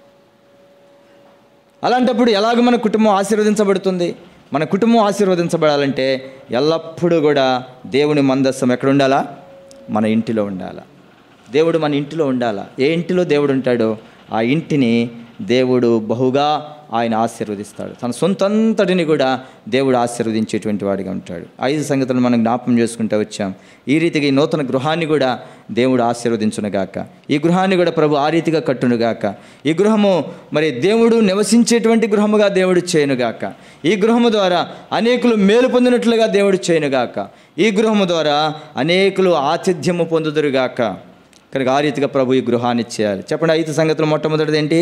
S1: అలాంటప్పుడు ఎలాగ మన కుటుంబం ఆశీర్వదించబడుతుంది మన కుటుంబం ఆశీర్వదించబడాలంటే ఎల్లప్పుడూ కూడా దేవుని మందస్సం ఎక్కడ ఉండాలా మన ఇంటిలో ఉండాలా దేవుడు మన ఇంటిలో ఉండాలా ఏ ఇంటిలో దేవుడు ఉంటాడో ఆ ఇంటిని దేవుడు బహుగా ఆయన ఆశీర్వదిస్తాడు తన సొంతంతటిని కూడా దేవుడు ఆశీర్వదించేటువంటి వాడిగా ఉంటాడు ఐదు సంగతులు మనం జ్ఞాపం చేసుకుంటూ వచ్చాం ఈ రీతిగా ఈ నూతన గృహాన్ని కూడా దేవుడు ఆశీర్వదించునుగాక ఈ గృహాన్ని కూడా ప్రభు ఆ రీతిగా కట్టునుగాక ఈ గృహము మరి దేవుడు నివసించేటువంటి గృహముగా దేవుడు చేయనుగాక ఈ గృహము ద్వారా అనేకులు మేలు పొందినట్లుగా దేవుడు చేయనుగాక ఈ గృహము ద్వారా అనేకులు ఆతిథ్యము పొందుదురుగాక కనుక ఆ రీతిగా ప్రభు ఈ గృహాన్ని చేయాలి చెప్పండి ఐదు సంగతులు మొట్టమొదటిది ఏంటి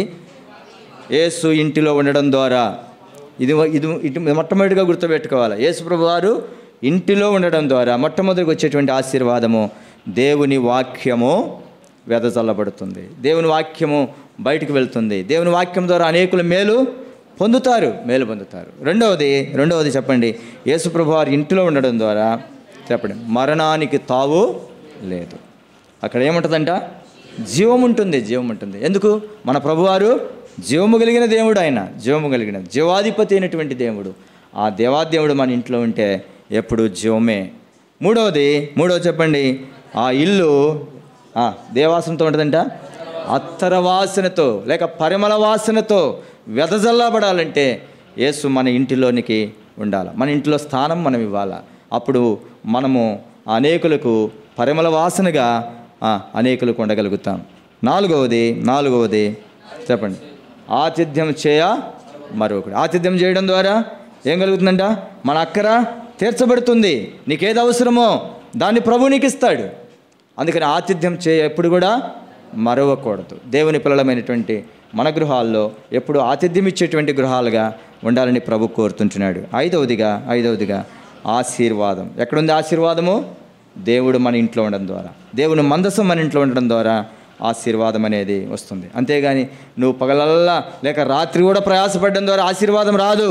S1: యేసు ఇంటిలో ఉండడం ద్వారా ఇది ఇది ఇటు మొట్టమొదటిగా గుర్తుపెట్టుకోవాలి యేసు ప్రభు వారు ఇంటిలో ఉండడం ద్వారా మొట్టమొదటికి వచ్చేటువంటి ఆశీర్వాదము దేవుని వాక్యము వెదజల్లబడుతుంది దేవుని వాక్యము బయటికి వెళ్తుంది దేవుని వాక్యం ద్వారా అనేకులు మేలు పొందుతారు మేలు పొందుతారు రెండవది రెండవది చెప్పండి యేసు ప్రభు వారి ఇంటిలో ఉండడం ద్వారా చెప్పండి మరణానికి తావు లేదు అక్కడ ఏముంటుందంట జీవం ఉంటుంది జీవం ఉంటుంది ఎందుకు మన ప్రభువారు జీవము కలిగిన దేవుడు ఆయన జీవము కలిగిన జీవాధిపతి అయినటువంటి దేవుడు ఆ దేవాదేవుడు మన ఇంట్లో ఉంటే ఎప్పుడు జీవమే మూడవది మూడవది చెప్పండి ఆ ఇల్లు ఆ, దేవాసనతో ఉంటుందంట అత్తర వాసనతో లేక పరిమళ వాసనతో వెదజల్లబడాలంటే యేసు మన ఇంటిలోనికి ఉండాలి మన ఇంట్లో స్థానం మనం ఇవ్వాలి అప్పుడు మనము అనేకులకు పరిమళ వాసనగా ఆ, అనేకులకు ఉండగలుగుతాం నాలుగవది నాలుగవది చెప్పండి ఆతిథ్యం చేయ మరొకడు ఆతిథ్యం చేయడం ద్వారా ఏం కలుగుతుందంట మన అక్కర తీర్చబడుతుంది నీకేది అవసరమో దాన్ని ప్రభు నీకు ఇస్తాడు అందుకని ఆతిథ్యం చేయ ఎప్పుడు కూడా మరవకూడదు దేవుని పిల్లలమైనటువంటి మన గృహాల్లో ఎప్పుడు ఆతిథ్యం ఇచ్చేటువంటి గృహాలుగా ఉండాలని ప్రభు కోరుతుంటున్నాడు ఐదవదిగా ఐదవదిగా ఆశీర్వాదం ఎక్కడుంది ఆశీర్వాదము దేవుడు మన ఇంట్లో ఉండడం ద్వారా దేవుని మందసం మన ఇంట్లో ఉండడం ద్వారా ఆశీర్వాదం అనేది వస్తుంది అంతేగాని నువ్వు పగలల్లా లేక రాత్రి కూడా ప్రయాసపడడం ద్వారా ఆశీర్వాదం రాదు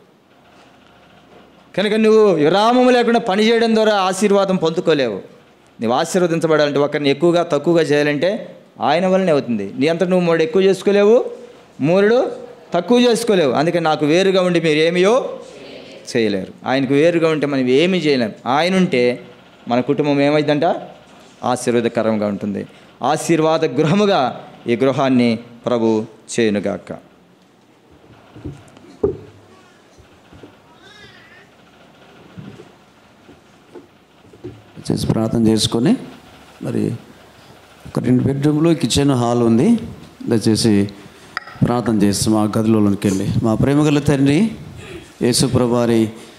S1: కనుక నువ్వు విరామం లేకుండా పని చేయడం ద్వారా ఆశీర్వాదం పొందుకోలేవు నువ్వు ఆశీర్వదించబడాలంటే ఒకరిని ఎక్కువగా తక్కువగా చేయాలంటే ఆయన వల్లనే అవుతుంది నీ అంత నువ్వు మూడు ఎక్కువ చేసుకోలేవు మూడు తక్కువ చేసుకోలేవు అందుకని నాకు వేరుగా ఉండి మీరు ఏమియో చేయలేరు ఆయనకు వేరుగా ఉంటే మనం ఏమీ చేయలేం ఆయన ఉంటే మన కుటుంబం ఏమైందంట ఆశీర్వాదకరంగా ఉంటుంది ఆశీర్వాద గృహముగా ఈ గృహాన్ని ప్రభు చేయునుగాక
S2: చేసి ప్రార్థన చేసుకొని మరి ఒక రెండు బెడ్రూమ్లో కిచెన్ హాల్ ఉంది దయచేసి ప్రార్థన చేస్తాం మా గదిలోనికి వెళ్ళి మా ప్రేమగల తండ్రి యేసుప్రభారి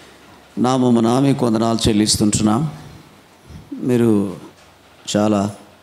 S2: నామము నామి కొందనాలు చెల్లిస్తుంటున్నాం మీరు చాలా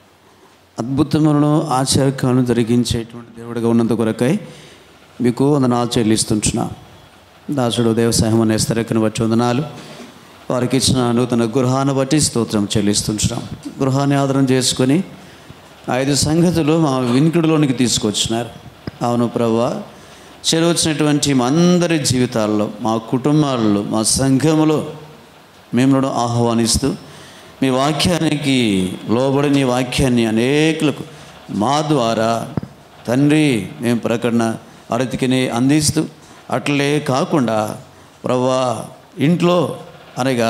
S2: అద్భుతములను ఆశ్చర్యకాలను జరిగించేటువంటి దేవుడిగా ఉన్నందు కొరకై మీకు వందనాలు చెల్లిస్తుంటున్నాం దాసుడు దేవసాయం అనే స్థిరకను బట్టి వందనాలు వారికి ఇచ్చిన నూతన గృహాన్ని బట్టి స్తోత్రం చెల్లిస్తుంటున్నాం గృహాన్ని ఆధారం చేసుకొని ఐదు సంగతులు మా వినికిడిలోనికి తీసుకొచ్చినారు అవును ప్రభా చెరవచ్చినటువంటి మా అందరి జీవితాల్లో మా కుటుంబాల్లో మా సంఘములో మిమ్మల్ని ఆహ్వానిస్తూ మీ వాక్యానికి లోబడి నీ వాక్యాన్ని అనేకులకు మా ద్వారా తండ్రి మేము ప్రకటన అరతికిని అందిస్తూ అట్లే కాకుండా ప్రవ్వా ఇంట్లో అనగా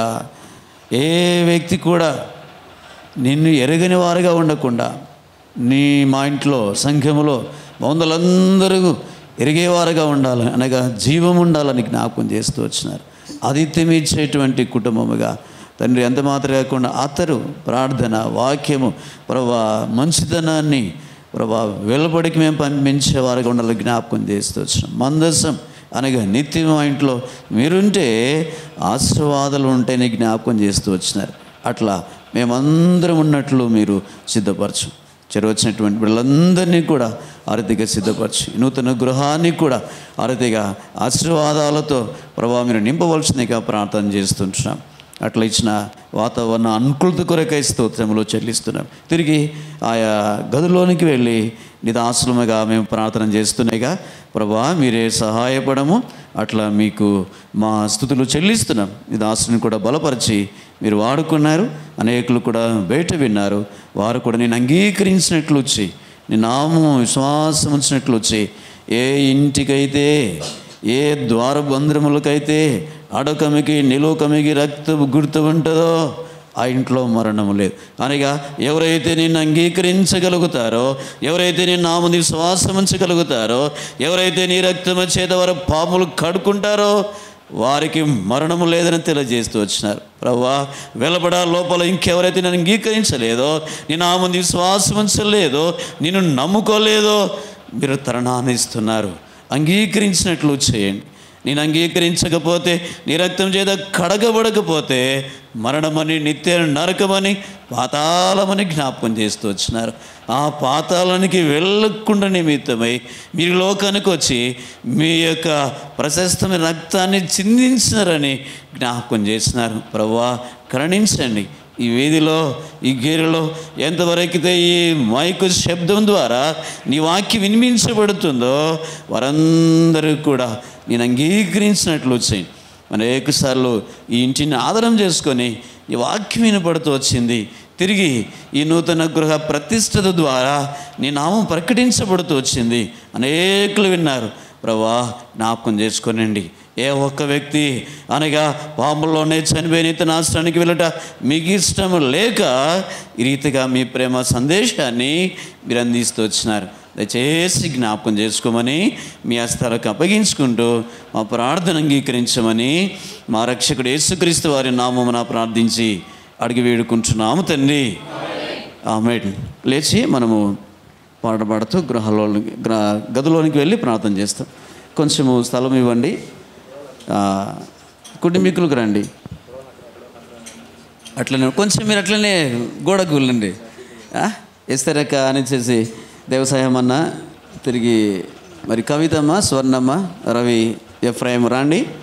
S2: ఏ వ్యక్తి కూడా నిన్ను ఎరగని వారుగా ఉండకుండా నీ మా ఇంట్లో సంఘములో వందలందరూ ఎరిగేవారుగా ఉండాలని అనగా జీవం ఉండాలని జ్ఞాపకం చేస్తూ వచ్చినారు ఆదిత్యం ఇచ్చేటువంటి కుటుంబముగా తండ్రి ఎంత మాత్రం కాకుండా అతరు ప్రార్థన వాక్యము ప్రభా మంచితనాన్ని ప్రభా వెలుబడికి మేము పంపించేవారుగా ఉండాలని జ్ఞాపకం చేస్తూ వచ్చినాం మందసం అనగా నిత్యం మా ఇంట్లో మీరుంటే ఆశీర్వాదాలు ఉంటాయని జ్ఞాపకం చేస్తూ వచ్చినారు అట్లా మేమందరం ఉన్నట్లు మీరు సిద్ధపరచు చెరవచ్చినటువంటి వీళ్ళందరినీ కూడా అరతిగా సిద్ధపరచు నూతన గృహాన్ని కూడా అరతిగా ఆశీర్వాదాలతో ప్రభావ మీరు నింపవలసిందిగా ప్రార్థన చేస్తుంటున్నాం అట్లా ఇచ్చిన వాతావరణ అనుకూలత కొరకై స్తోత్రములు చెల్లిస్తున్నాం తిరిగి ఆయా గదిలోనికి వెళ్ళి నిదాసులముగా మేము ప్రార్థన చేస్తున్నాయిగా ప్రభా మీరే సహాయపడము అట్లా మీకు మా స్థుతులు చెల్లిస్తున్నాం నిదాసుని కూడా బలపరిచి మీరు వాడుకున్నారు అనేకులు కూడా బయట విన్నారు వారు కూడా నేను అంగీకరించినట్లు వచ్చి నీ నామం విశ్వాసం ఉంచినట్లు వచ్చి ఏ ఇంటికైతే ఏ ద్వారబంధ్రములకైతే అడకమికి నిలువకమికి రక్తపు గుర్తు ఉంటుందో ఆ ఇంట్లో మరణము లేదు అనగా ఎవరైతే నిన్ను అంగీకరించగలుగుతారో ఎవరైతే నీ నామని విశ్వాసం ఉంచగలుగుతారో ఎవరైతే నీ రక్తము చేత వారు పాములు కడుకుంటారో వారికి మరణము లేదని తెలియజేస్తూ వచ్చినారు ప్రవ్వా వెలబడ లోపల ఇంకెవరైతే నేను అంగీకరించలేదో నీ నామని విశ్వాసం ఉంచలేదో నిన్ను నమ్ముకోలేదో మీరు తరుణాన్ని ఇస్తున్నారు అంగీకరించినట్లు చేయండి నేను అంగీకరించకపోతే నీ రక్తం చేత కడగబడకపోతే మరణమని నిత్య నరకమని పాతాళమని జ్ఞాపకం చేస్తూ వచ్చినారు ఆ పాతాళానికి వెళ్ళకుండా నిమిత్తమై మీరు లోకానికి వచ్చి మీ యొక్క ప్రశస్తమైన రక్తాన్ని చిందించినారని జ్ఞాపకం చేసినారు ప్రవ్వా కరుణించండి ఈ వీధిలో ఈ గేరులో ఎంతవరకైతే ఈ మైకు శబ్దం ద్వారా నీ వాక్యం వినిపించబడుతుందో వారందరూ కూడా నేను అంగీకరించినట్లు వచ్చాయి అనేకసార్లు ఈ ఇంటిని ఆధారం చేసుకొని ఈ వాక్యం వినపడుతూ వచ్చింది తిరిగి ఈ నూతన గృహ ప్రతిష్టత ద్వారా నీ నామం ప్రకటించబడుతూ వచ్చింది అనేకులు విన్నారు ప్రభా జ్ఞాపకం చేసుకోనండి ఏ ఒక్క వ్యక్తి అనగా పాముల్లోనే చనిపోయిన ఇతను ఆశ్రయానికి వెళ్ళట మీకు ఇష్టం లేక ఈ రీతిగా మీ ప్రేమ సందేశాన్ని మీరు అందిస్తూ వచ్చినారు దయచేసి జ్ఞాపకం చేసుకోమని మీ హస్తాలకు అప్పగించుకుంటూ మా ప్రార్థన అంగీకరించమని మా రక్షకుడు యేసుక్రీస్తు వారి నామమున ప్రార్థించి అడిగి వేడుకుంటున్నాము తండ్రి ఆమె లేచి మనము పాట పాడుతూ గృహలోనికి గ్రహ గదిలోనికి వెళ్ళి ప్రార్థన చేస్తాం కొంచెము స్థలం ఇవ్వండి ఆ, కుటుంబీకులకు రండి అట్లనే కొంచెం మీరు అట్లనే గోడకు వెళ్ళండి ఆ? ఎస్తరక్క అని చేసి దేవసాయం అన్న తిరిగి మరి కవితమ్మ స్వర్ణమ్మ రవి ఎఫ్రాయిం రాండి